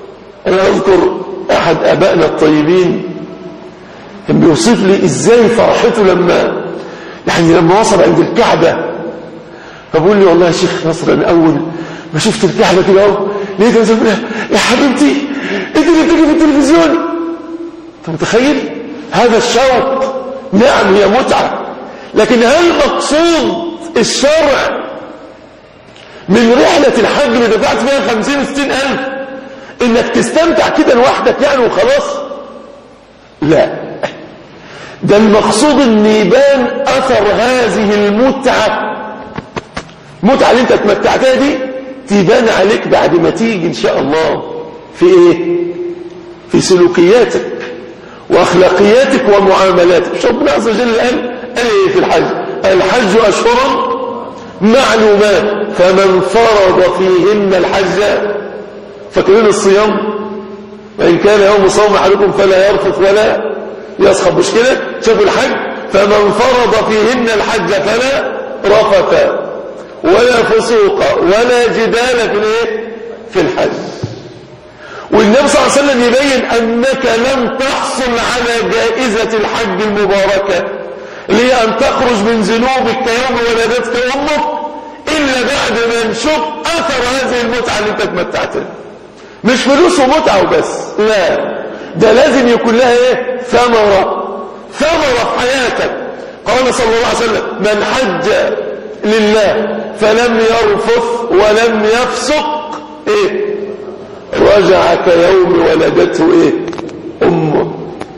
أنا أذكر أحد أبائنا الطيبين كان بيوصف لي إزاي فرحته لما يعني لما وصل عند الكعبة فبقول لي والله يا شيخ نصر أنا أول ما شفت الكعبة كده أهو لقيت نزل يا حبيبتي انت اللي بتيجي في التلفزيون انت متخيل هذا الشوق نعم هي متعة لكن هل مقصود الشرع من رحلة الحج اللي دفعت فيها خمسين ستين ألف إنك تستمتع كده لوحدك يعني وخلاص لا ده المقصود ان يبان أثر هذه المتعة المتعة اللي انت اتمتعتها دي تبان عليك بعد ما تيجي إن شاء الله في إيه في سلوكياتك وأخلاقياتك ومعاملاتك شوف ربنا عز وجل قال قال إيه في الحج الحج أشهر معلومات فمن فرض فيهن الحج فاكرين الصيام وإن كان يوم صوم أحدكم فلا يرفث ولا يصخب مش كده شوفوا الحج فمن فرض فيهن الحج فلا رفث ولا فسوق ولا جدال في الايه في الحج والنبي صلى الله عليه وسلم يبين انك لم تحصل على جائزة الحج المباركة اللي هي ان تخرج من ذنوبك كيوم ولدتك امك الا بعد ما نشوف اثر هذه المتعة اللي انت اتمتعتها مش فلوس ومتعة وبس لا ده لازم يكون لها ايه ثمرة ثمرة في حياتك قال صلى الله عليه وسلم من حج لله فلم يرفث ولم يفسق ايه رجع كيوم ولدته ايه امه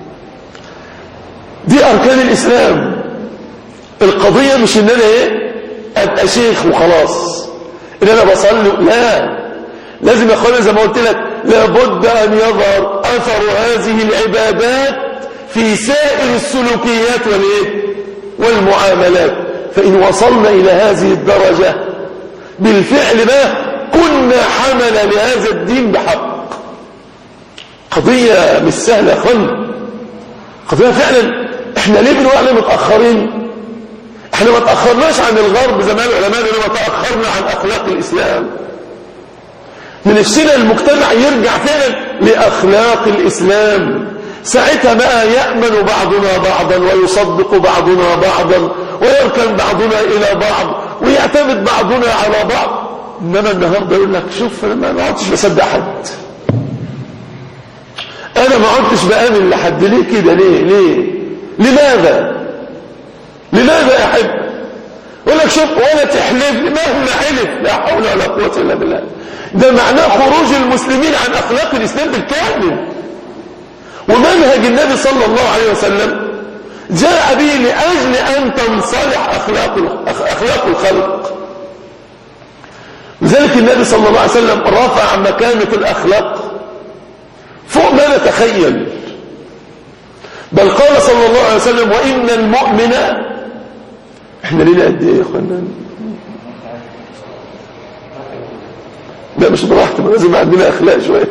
دي اركان الاسلام القضية مش ان انا ايه ابقى شيخ وخلاص ان انا بصلي لا لازم يا اخوانا زي ما قلت لك لابد ان يظهر اثر هذه العبادات في سائر السلوكيات والايه والمعاملات فان وصلنا الى هذه الدرجة بالفعل ما كنا حمل لهذا الدين بحق قضية مش سهلة خل قضية فعلا احنا ليه بنوع متأخرين احنا ما تأخرناش عن الغرب زمان العلماء انما تأخرنا عن اخلاق الاسلام من نفسنا المجتمع يرجع فعلا لأخلاق الإسلام ساعتها بقى يأمن بعضنا بعضا ويصدق بعضنا بعضا ويركن بعضنا إلى بعض ويعتمد بعضنا على بعض إنما النهاردة يقول لك شوف أنا ما عدتش بصدق حد أنا ما عدتش بآمن لحد ليه كده ليه ليه لماذا لماذا يا حب يقول لك شوف ولا تحلف مهما حلف لا حول ولا قوة إلا بالله ده معناه خروج المسلمين عن أخلاق الإسلام بالكامل ومنهج النبي صلى الله عليه وسلم جاء به لأجل أن تنصلح أخلاق أخلاق الخلق لذلك النبي صلى الله عليه وسلم رفع مكانة الأخلاق فوق ما نتخيل بل قال صلى الله عليه وسلم وإن المؤمن احنا لينا قد ايه يا اخوانا لا مش براحتي لازم عندنا اخلاق شويه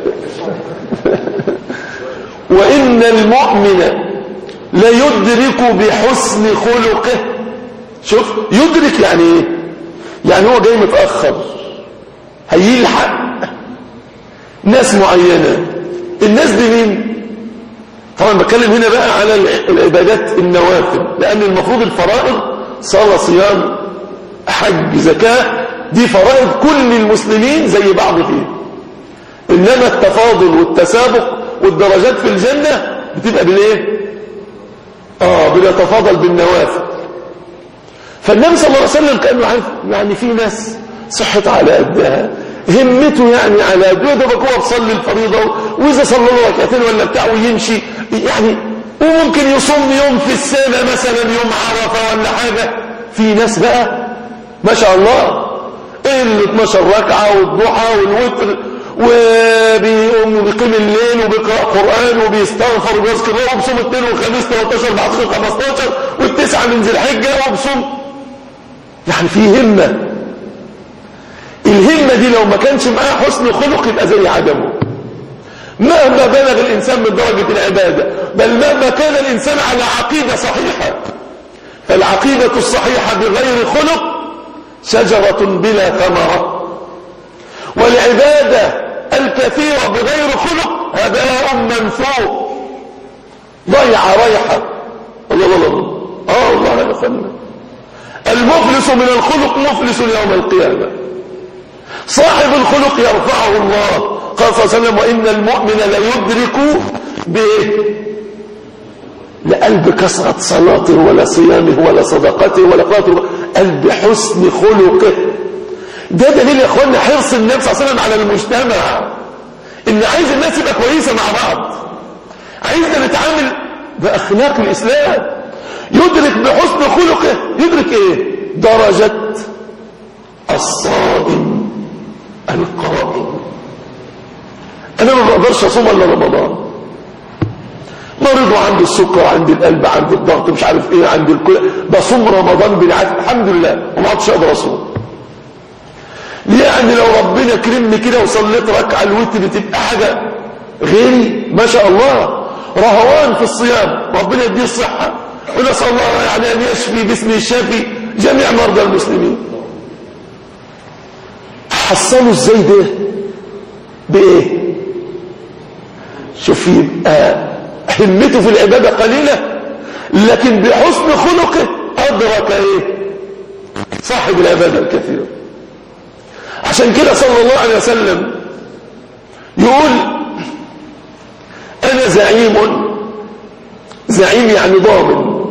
وان المؤمن لا يدرك بحسن خلقه شوف يدرك يعني ايه يعني هو جاي متاخر هيلحق ناس معينه الناس دي مين طبعا بتكلم هنا بقى على العبادات النوافل لان المفروض الفرائض صلاه صيام حج زكاه دي فرائض كل المسلمين زي بعض فيه إنما التفاضل والتسابق والدرجات في الجنة بتبقى بالايه اه بنتفاضل بالنوافل فالنبي صلى الله عليه وسلم كأنه عارف يعني في ناس صحت على قدها همته يعني على قدها ده هو بصلي الفريضة وإذا صلى له ركعتين ولا بتاع ويمشي يعني وممكن يصوم يوم في السنة مثلا يوم عرفة ولا حاجة في ناس بقى ما شاء الله ال 12 ركعة والضحى والوتر وبيقوم بيقيم الليل وبيقرأ قرآن وبيستغفر وبيذكر الله وبصوم اثنين وخميس 13 بعد 15 والتسعة من ذي الحجة وبصوم يعني في همة الهمة دي لو ما كانش معاه حسن خلق يبقى زي عدمه مهما بلغ الإنسان من درجة العبادة بل مهما كان الإنسان على عقيدة صحيحة فالعقيدة الصحيحة بغير خلق شجرة بلا ثمرة والعبادة الكثيرة بغير خلق هباء منثور ضيع ريحة الله الله الله اه والله يا اخوانا المفلس من الخلق مفلس يوم القيامة صاحب الخلق يرفعه الله قال صلى الله عليه وسلم وإن المؤمن ليدرك بإيه لقلب كثرة صلاته ولا صيامه ولا صدقته ولا قراءته قلب حسن خلقه ده دليل يا اخوانا حرص النبي صلى الله عليه وسلم على المجتمع ان عايز الناس يبقى كويسه مع بعض عايزنا نتعامل باخلاق الاسلام يدرك بحسن خلقه يدرك ايه درجه الصائم القائم انا ما بقدرش اصوم الا رمضان مريض وعندي السكر عندي القلب عندي الضغط مش عارف ايه عندي الكل بصوم رمضان بالعافيه الحمد لله وما عادش اقدر اصوم يعني لو ربنا كرمني كده وصليت ركعه الوتر تبقى حاجه غيري ما شاء الله رهوان في الصيام ربنا يديه الصحه ونسال الله يعني ان يشفي باسمه الشافي جميع مرضى المسلمين حصلوا ازاي ده بايه شوف يبقى همته في العبادة قليلة لكن بحسن خلقه أدرك إيه صاحب العبادة الكثيرة عشان كده صلى الله عليه وسلم يقول أنا زعيم زعيم يعني ضامن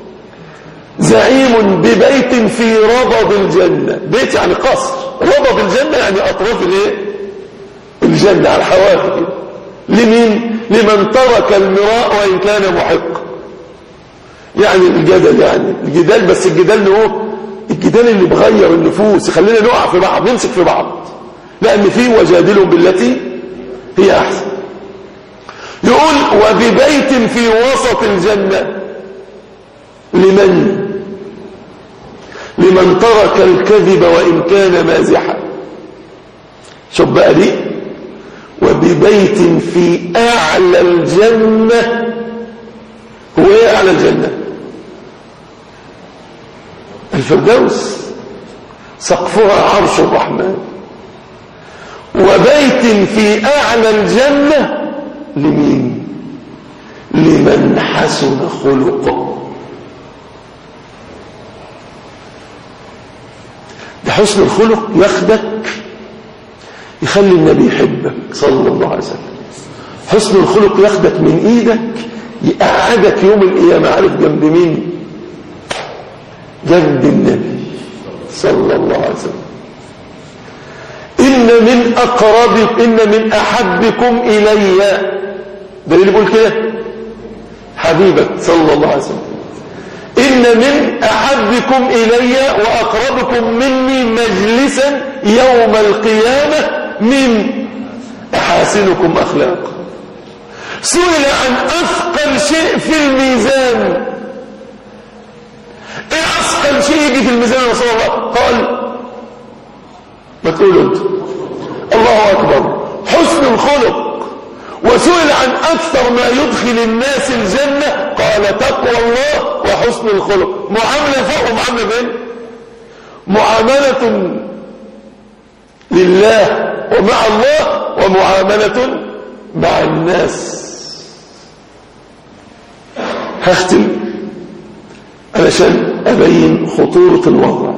زعيم ببيت في ربض الجنة بيت يعني قصر ربض الجنة يعني أطراف الايه الجنة على الحواف كده لمين لمن ترك المراء وإن كان محق يعني الجدل يعني الجدال بس الجدال هو الجدال اللي بغير النفوس خلينا نقع في بعض نمسك في بعض لأن فيه وجادلهم بالتي هي أحسن يقول وببيت في وسط الجنة لمن لمن ترك الكذب وإن كان مازحا شوف بقى دي وببيت في أعلى الجنة هو ايه أعلى الجنة الفردوس سقفها عرش الرحمن وبيت في أعلى الجنة لمين لمن حسن خلقه ده حسن الخلق ياخدك يخلي النبي يحبك صلى الله عليه وسلم حسن الخلق ياخدك من ايدك يقعدك يوم القيامة عارف جنب مين جنب النبي صلى الله عليه وسلم إن من أقرب إن من أحبكم إلي ده اللي بيقول كده حبيبك صلى الله عليه وسلم إن من أحبكم إلي وأقربكم مني مجلسا يوم القيامة من أحاسنكم أخلاقا سئل عن أثقل شيء في الميزان إيه أثقل شيء يجي في الميزان يا رسول الله قال ما تقولوا أنت الله أكبر حسن الخلق وسئل عن أكثر ما يدخل الناس الجنة قال تقوى الله وحسن الخلق معاملة فوق ومعاملة بين معاملة لله ومع الله ومعاملة مع الناس هختم علشان أبين خطورة الوضع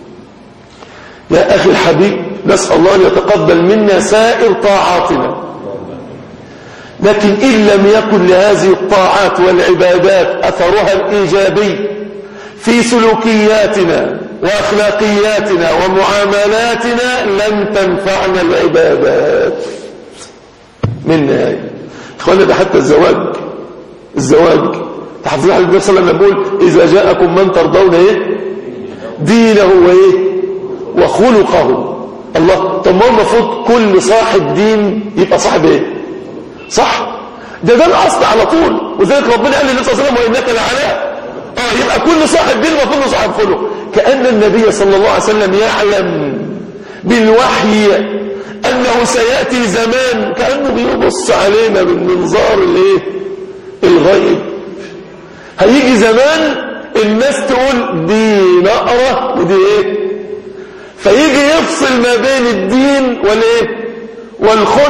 يا أخي الحبيب نسأل الله أن يتقبل منا سائر طاعاتنا لكن إن لم يكن لهذه الطاعات والعبادات أثرها الإيجابي في سلوكياتنا وأخلاقياتنا ومعاملاتنا لن تنفعنا العبادات من نهاية إخوانا ده حتى الزواج الزواج تحفظين على النبي صلى الله عليه وسلم يقول إذا جاءكم من ترضون إيه دينه وإيه وخلقه الله طب ما المفروض كل صاحب دين يبقى صاحب إيه صح ده ده الاصل على طول وذلك ربنا قال للنبي صلى الله عليه وسلم وانك لعلى اه يبقى كل صاحب دين المفروض صاحب خلق كان النبي صلى الله عليه وسلم يعلم بالوحي انه سياتي زمان كانه بيبص علينا بالمنظار الايه الغيب هيجي زمان الناس تقول دي نقره ودي ايه فيجي يفصل ما بين الدين والايه والخلق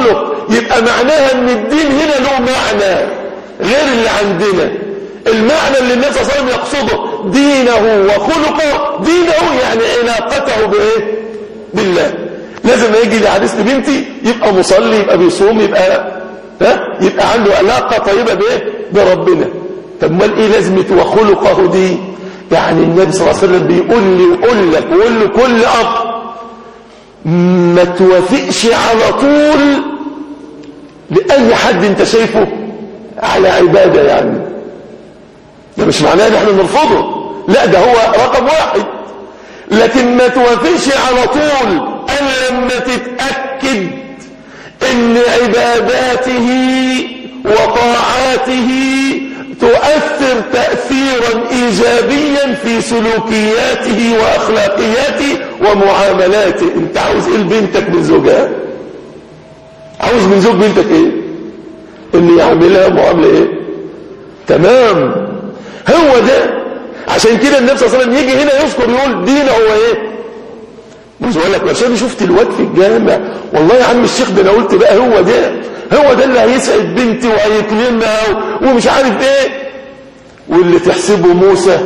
يبقى معناها ان الدين هنا له معنى غير اللي عندنا المعنى اللي النبي صلى الله عليه وسلم يقصده دينه وخلقه دينه يعني علاقته بايه بالله لازم يجي لحديث لبنتي يبقى مصلي يبقى بيصوم يبقى ها يبقى عنده علاقه طيبه بايه بربنا طب امال ايه لازمه وخلقه دي يعني النبي صلى الله عليه وسلم بيقول لي ويقول لك ويقول لكل اب ما توافقش على طول لأي حد انت شايفه على عبادة يعني ده مش معناه ان احنا نرفضه لا ده هو رقم واحد لكن ما توافقش على طول ان لما تتأكد ان عباداته وطاعاته تؤثر تأثيرا إيجابيا في سلوكياته وأخلاقياته ومعاملاته انت عاوز ايه لبنتك من زوجها عاوز من زوج بنتك ايه اللي يعملها معاملة ايه تمام هو ده عشان كده النبي صلى الله عليه وسلم يجي هنا يذكر يقول دينه هو ايه مش بقول لك عشان شفت الواد في الجامع والله يا عم الشيخ ده انا قلت بقى هو ده هو ده اللي هيسعد بنتي وهيكرمها ومش عارف ايه واللي تحسبه موسى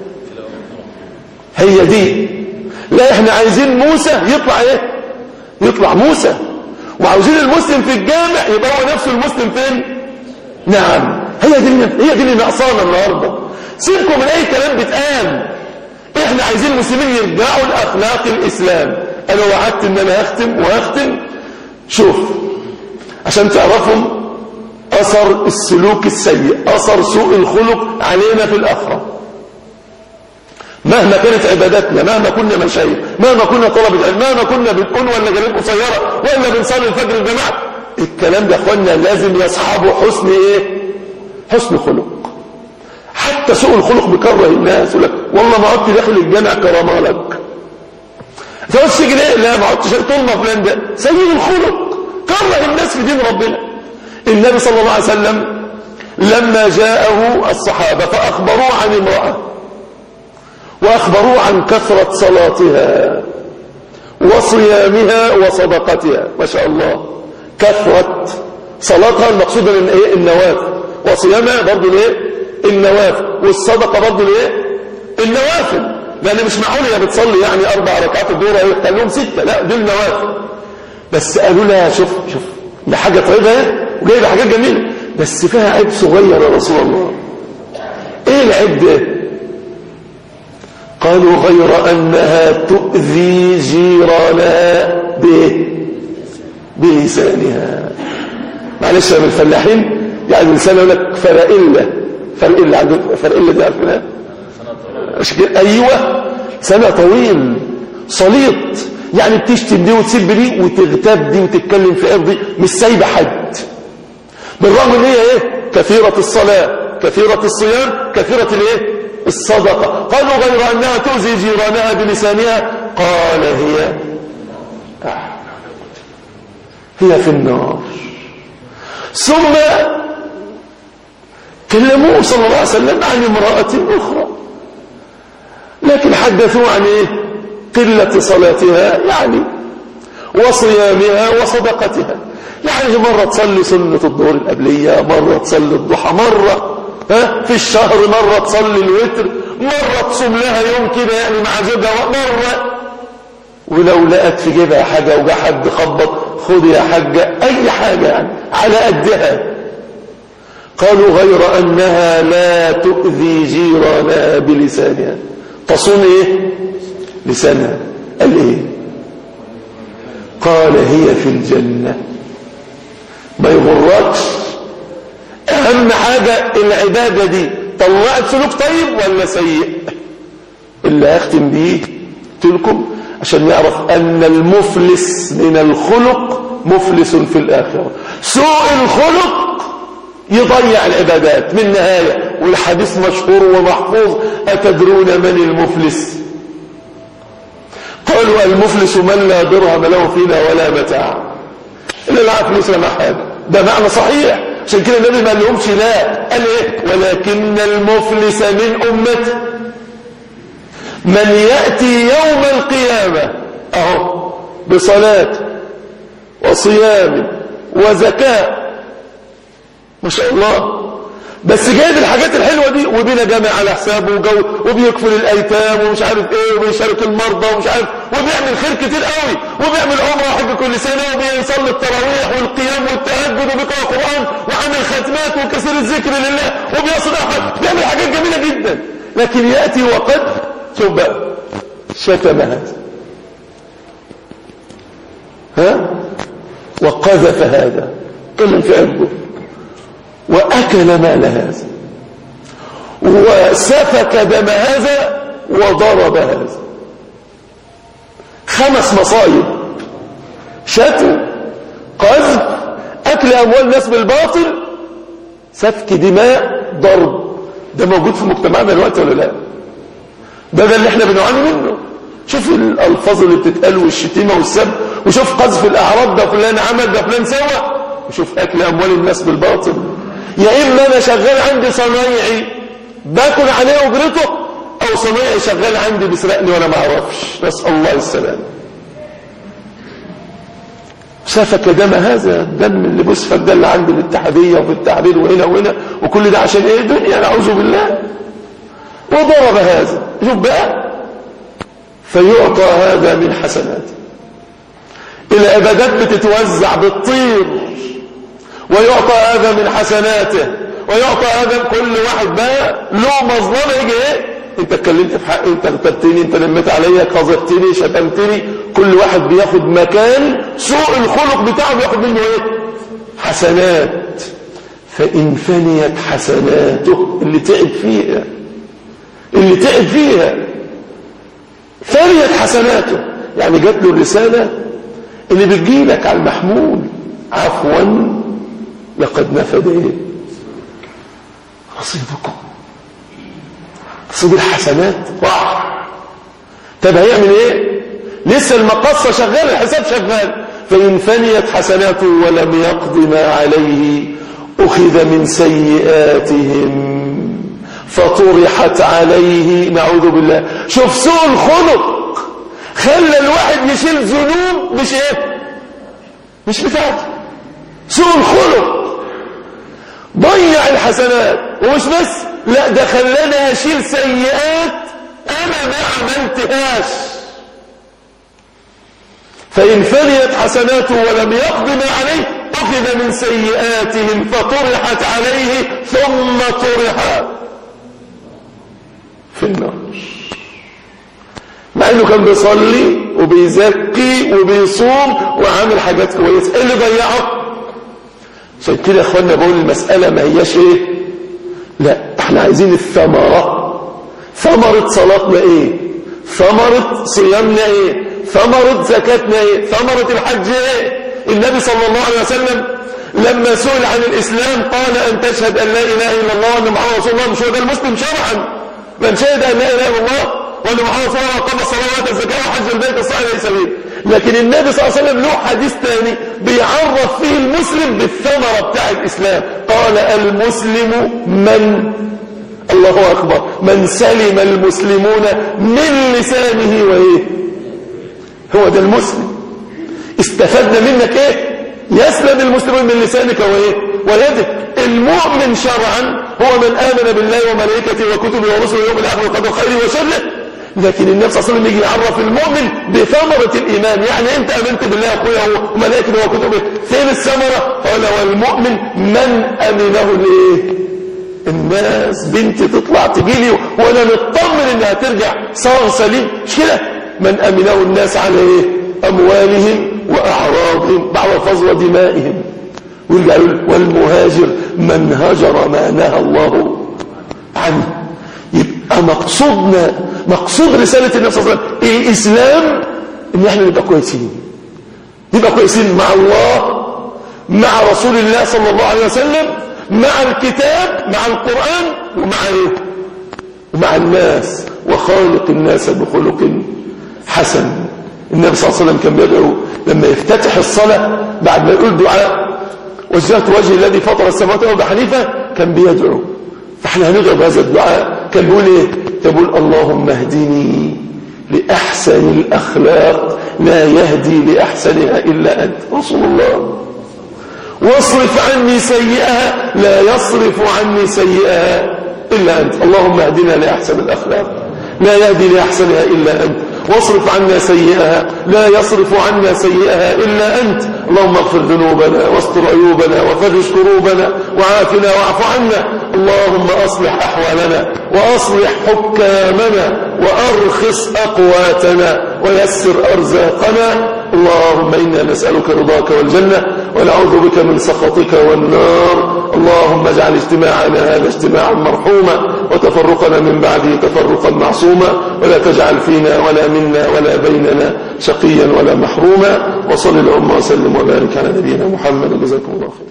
هي دي لا احنا عايزين موسى يطلع ايه يطلع موسى وعاوزين المسلم في الجامع يبقى هو نفسه المسلم فين نعم هي دي هي دي اللي ناقصانا النهارده سيبكم من اي كلام بيتقال احنا عايزين المسلمين يرجعوا لاخلاق الاسلام انا وعدت ان انا هختم وهختم شوف عشان تعرفوا اثر السلوك السيء اثر سوء الخلق علينا في الاخره مهما كانت عباداتنا مهما كنا مشايخ مهما كنا طلبة علم مهما كنا بنقول ولا جلال قصيرة ولا بنصلي الفجر الجماعة الكلام ده اخوانا لازم يصحبه حسن ايه حسن خلق حتى سوء الخلق بيكره الناس يقول لك والله ما عدت داخل الجامع كرامه لك فقلت تيجي ليه لا ما عدتش طول ما فلان ده سيء الخلق كره الناس في دين ربنا النبي صلى الله عليه وسلم لما جاءه الصحابة فأخبروه عن امرأة وأخبروه عن كثرة صلاتها وصيامها وصدقتها ما شاء الله كثرة صلاتها المقصود من ايه النوافل وصيامها برضه ليه النوافل والصدقة برضه ليه النوافل لأن مش معقول هي بتصلي يعني أربع ركعات الظهر يخليهم ستة لا دول نوافل بس قالوا لها شوف شوف ده حاجة طيبة ايه وجايبة حاجات جميلة بس فيها عيب صغير يا رسول الله ايه العيب ده قالوا غير أنها تؤذي جيرانها به بلسانها معلش من الفلاحين يعني لسان يقول لك فرائلة فرائلة عندك فرائلة دي عارفينها ايوه سنة طويل صليط يعني بتشتم دي وتسب دي وتغتاب دي وتتكلم في ارضي مش سايبه حد بالرغم ان هي ايه كثيرة الصلاة كثيرة الصيام كثيرة الايه الصدقة قالوا غير أنها تؤذي جيرانها بلسانها قال هي هي في النار ثم كلموه صلى الله عليه وسلم عن امرأة أخرى لكن حدثوه عن إيه؟ قلة صلاتها يعني وصيامها وصدقتها يعني مرة تصلي سنة الظهر القبلية مرة تصلي الضحى مرة ها في الشهر مرة تصلي الوتر مرة تصوم لها يوم كده يعني مع زوجها مرة ولو لقت في جيبها حاجة وجا حد خبط خد يا حاجة أي حاجة يعني على قدها قالوا غير أنها لا تؤذي جيرانها بلسانها تصوم إيه لسانها قال إيه قال هي في الجنة ما يغركش اهم حاجة العبادة دي طلعت سلوك طيب ولا سيء اللي هختم بيه لكم عشان نعرف ان المفلس من الخلق مفلس في الاخرة سوء الخلق يضيع العبادات من نهاية والحديث مشهور ومحفوظ أتدرون من المفلس قالوا المفلس من لا درهم له فينا ولا متاع إلا لا فلوس لا حاجة ده معنى صحيح عشان كده النبي ما لهمش لا قال ايه ولكن المفلس من امتي من يأتي يوم القيامة اهو بصلاة وصيام وذكاء ما شاء الله بس جايب الحاجات الحلوة دي وبينا جامع على حسابه وجو وبيكفل الأيتام ومش عارف ايه وبيشارك المرضى ومش عارف وبيعمل خير كتير قوي وبيعمل عمره وحج كل سنة وبيصلي التراويح والقيام والتهجد وبيقرأ قرآن وعامل ختمات وكثير الذكر لله وبيصل أحد بيعمل حاجات جميلة جدا لكن يأتي وقد شوف بقى شتم هذا ها وقذف هذا طلع في قلبه وأكل مال هذا وسفك دم هذا وضرب هذا خمس مصايب شتم قذف أكل أموال الناس بالباطل سفك دماء ضرب ده موجود في مجتمعنا دلوقتي ولا لا ده ده اللي احنا بنعاني منه شوف الألفاظ اللي بتتقال والشتيمة والسب وشوف قذف الأعراض ده فلان عمل ده فلان سوى وشوف أكل أموال الناس بالباطل يا إما أنا شغال عندي صنايعي باكل عليه أجرته أو صنايعي شغال عندي بيسرقني وأنا ما أعرفش نسأل الله السلام سفك دم هذا الدم اللي بيسفك ده اللي عندي الاتحادية وفي التعبير وهنا وهنا وكل ده عشان ايه دنيا نعوذ بالله وضرب هذا شوف بقى فيعطى هذا من حسناته العبادات بتتوزع بالطير ويعطى هذا من حسناته ويعطى هذا كل واحد بقى له مظلمه يجي ايه انت اتكلمت في حقي انت اغتبتني انت لميت عليا قذفتني شتمتني كل واحد بياخد مكان سوء الخلق بتاعه بياخد منه ايه حسنات فان فنيت حسناته اللي تعب فيها اللي تعب فيها فنيت حسناته يعني جات له الرساله اللي بتجيلك على المحمول عفوا لقد نفد ايه رصيدكم رصيد الحسنات راح طب هيعمل ايه لسه المقصة شغال الحساب شغال فإن فنيت حسناته ولم يقض ما عليه أخذ من سيئاتهم فطرحت عليه نعوذ بالله شوف سوء الخلق خلى الواحد يشيل ذنوب مش ايه مش بتاعته سوء الخلق ضيع الحسنات ومش بس لا ده خلاني اشيل سيئات انا ما عملتهاش فان فنيت حسناته ولم يقض ما عليه اخذ من سيئاتهم فطرحت عليه ثم طرح في النار مع انه كان بيصلي وبيزكي وبيصوم وعامل حاجات كويسه ايه اللي ضيعه عشان كده يا اخوانا بقول المساله ما هياش ايه لا احنا عايزين الثمره ثمره صلاتنا ايه ثمره صيامنا ايه ثمره زكاتنا ايه ثمره الحج ايه النبي صلى الله عليه وسلم لما سئل عن الاسلام قال ان تشهد ان لا اله الا الله وان محمد رسول الله مش هو ده المسلم شرعا من شهد ان لا اله الا الله وان محمد رسول الله قام الصلاه واتى الزكاه وحج البيت الصالح اليه سبيل لكن النبي صلى الله عليه وسلم له حديث ثاني بيعرف فيه المسلم بالثمره بتاع الاسلام قال المسلم من الله اكبر من سلم المسلمون من لسانه وايه هو ده المسلم استفدنا منك ايه يسلم المسلمون من لسانك وايه ويدك المؤمن شرعا هو من آمن بالله وملائكته وكتبه ورسله يوم الآخر وقدر خيره وشره لكن النبي صلى الله عليه وسلم يجي يعرف المؤمن بثمرة الإيمان يعني أنت آمنت بالله أخويا وملائكته وكتبه فين الثمرة قال والمؤمن من أمنه لإيه الناس بنتي تطلع تجي لي وأنا مطمن إنها ترجع صار سليم مش كده من أمنه الناس على إيه أموالهم وأعراضهم بعض فضل دمائهم ويرجع يقول والمهاجر من هجر ما نهى الله عنه يبقى مقصودنا مقصود رسالة النبي صلى الله عليه وسلم الإسلام إن احنا نبقى كويسين نبقى كويسين مع الله مع رسول الله صلى الله عليه وسلم مع الكتاب مع القرآن ومع ايه ومع الناس وخالق الناس بخلق حسن النبي صلى الله عليه وسلم كان بيدعو لما يفتتح الصلاة بعد ما يقول دعاء وجهت وجهي الذي فطر السماوات والارض حنيفا كان بيدعو فاحنا هندعو بهذا الدعاء كان بيقول ايه كان بيقول اللهم اهدني لاحسن الاخلاق لا يهدي لاحسنها الا انت رسول الله واصرف عني سيئها لا يصرف عني سيئها إلا أنت اللهم اهدنا لأحسن الأخلاق لا يهدي لأحسنها إلا أنت واصرف عنا سيئها لا يصرف عنا سيئها إلا أنت اللهم اغفر ذنوبنا واستر عيوبنا وفرج كروبنا وعافنا واعف عنا اللهم أصلح أحوالنا وأصلح حكامنا وأرخص أقواتنا ويسر أرزاقنا اللهم إنا نسألك رضاك والجنة ونعوذ بك من سخطك والنار اللهم اجعل اجتماعنا هذا اجتماعا مرحوما وتفرقنا من بعده تفرقا معصوما ولا تجعل فينا ولا منا ولا بيننا شقيا ولا محروما وصل اللهم وسلم وبارك على نبينا محمد جزاكم الله خير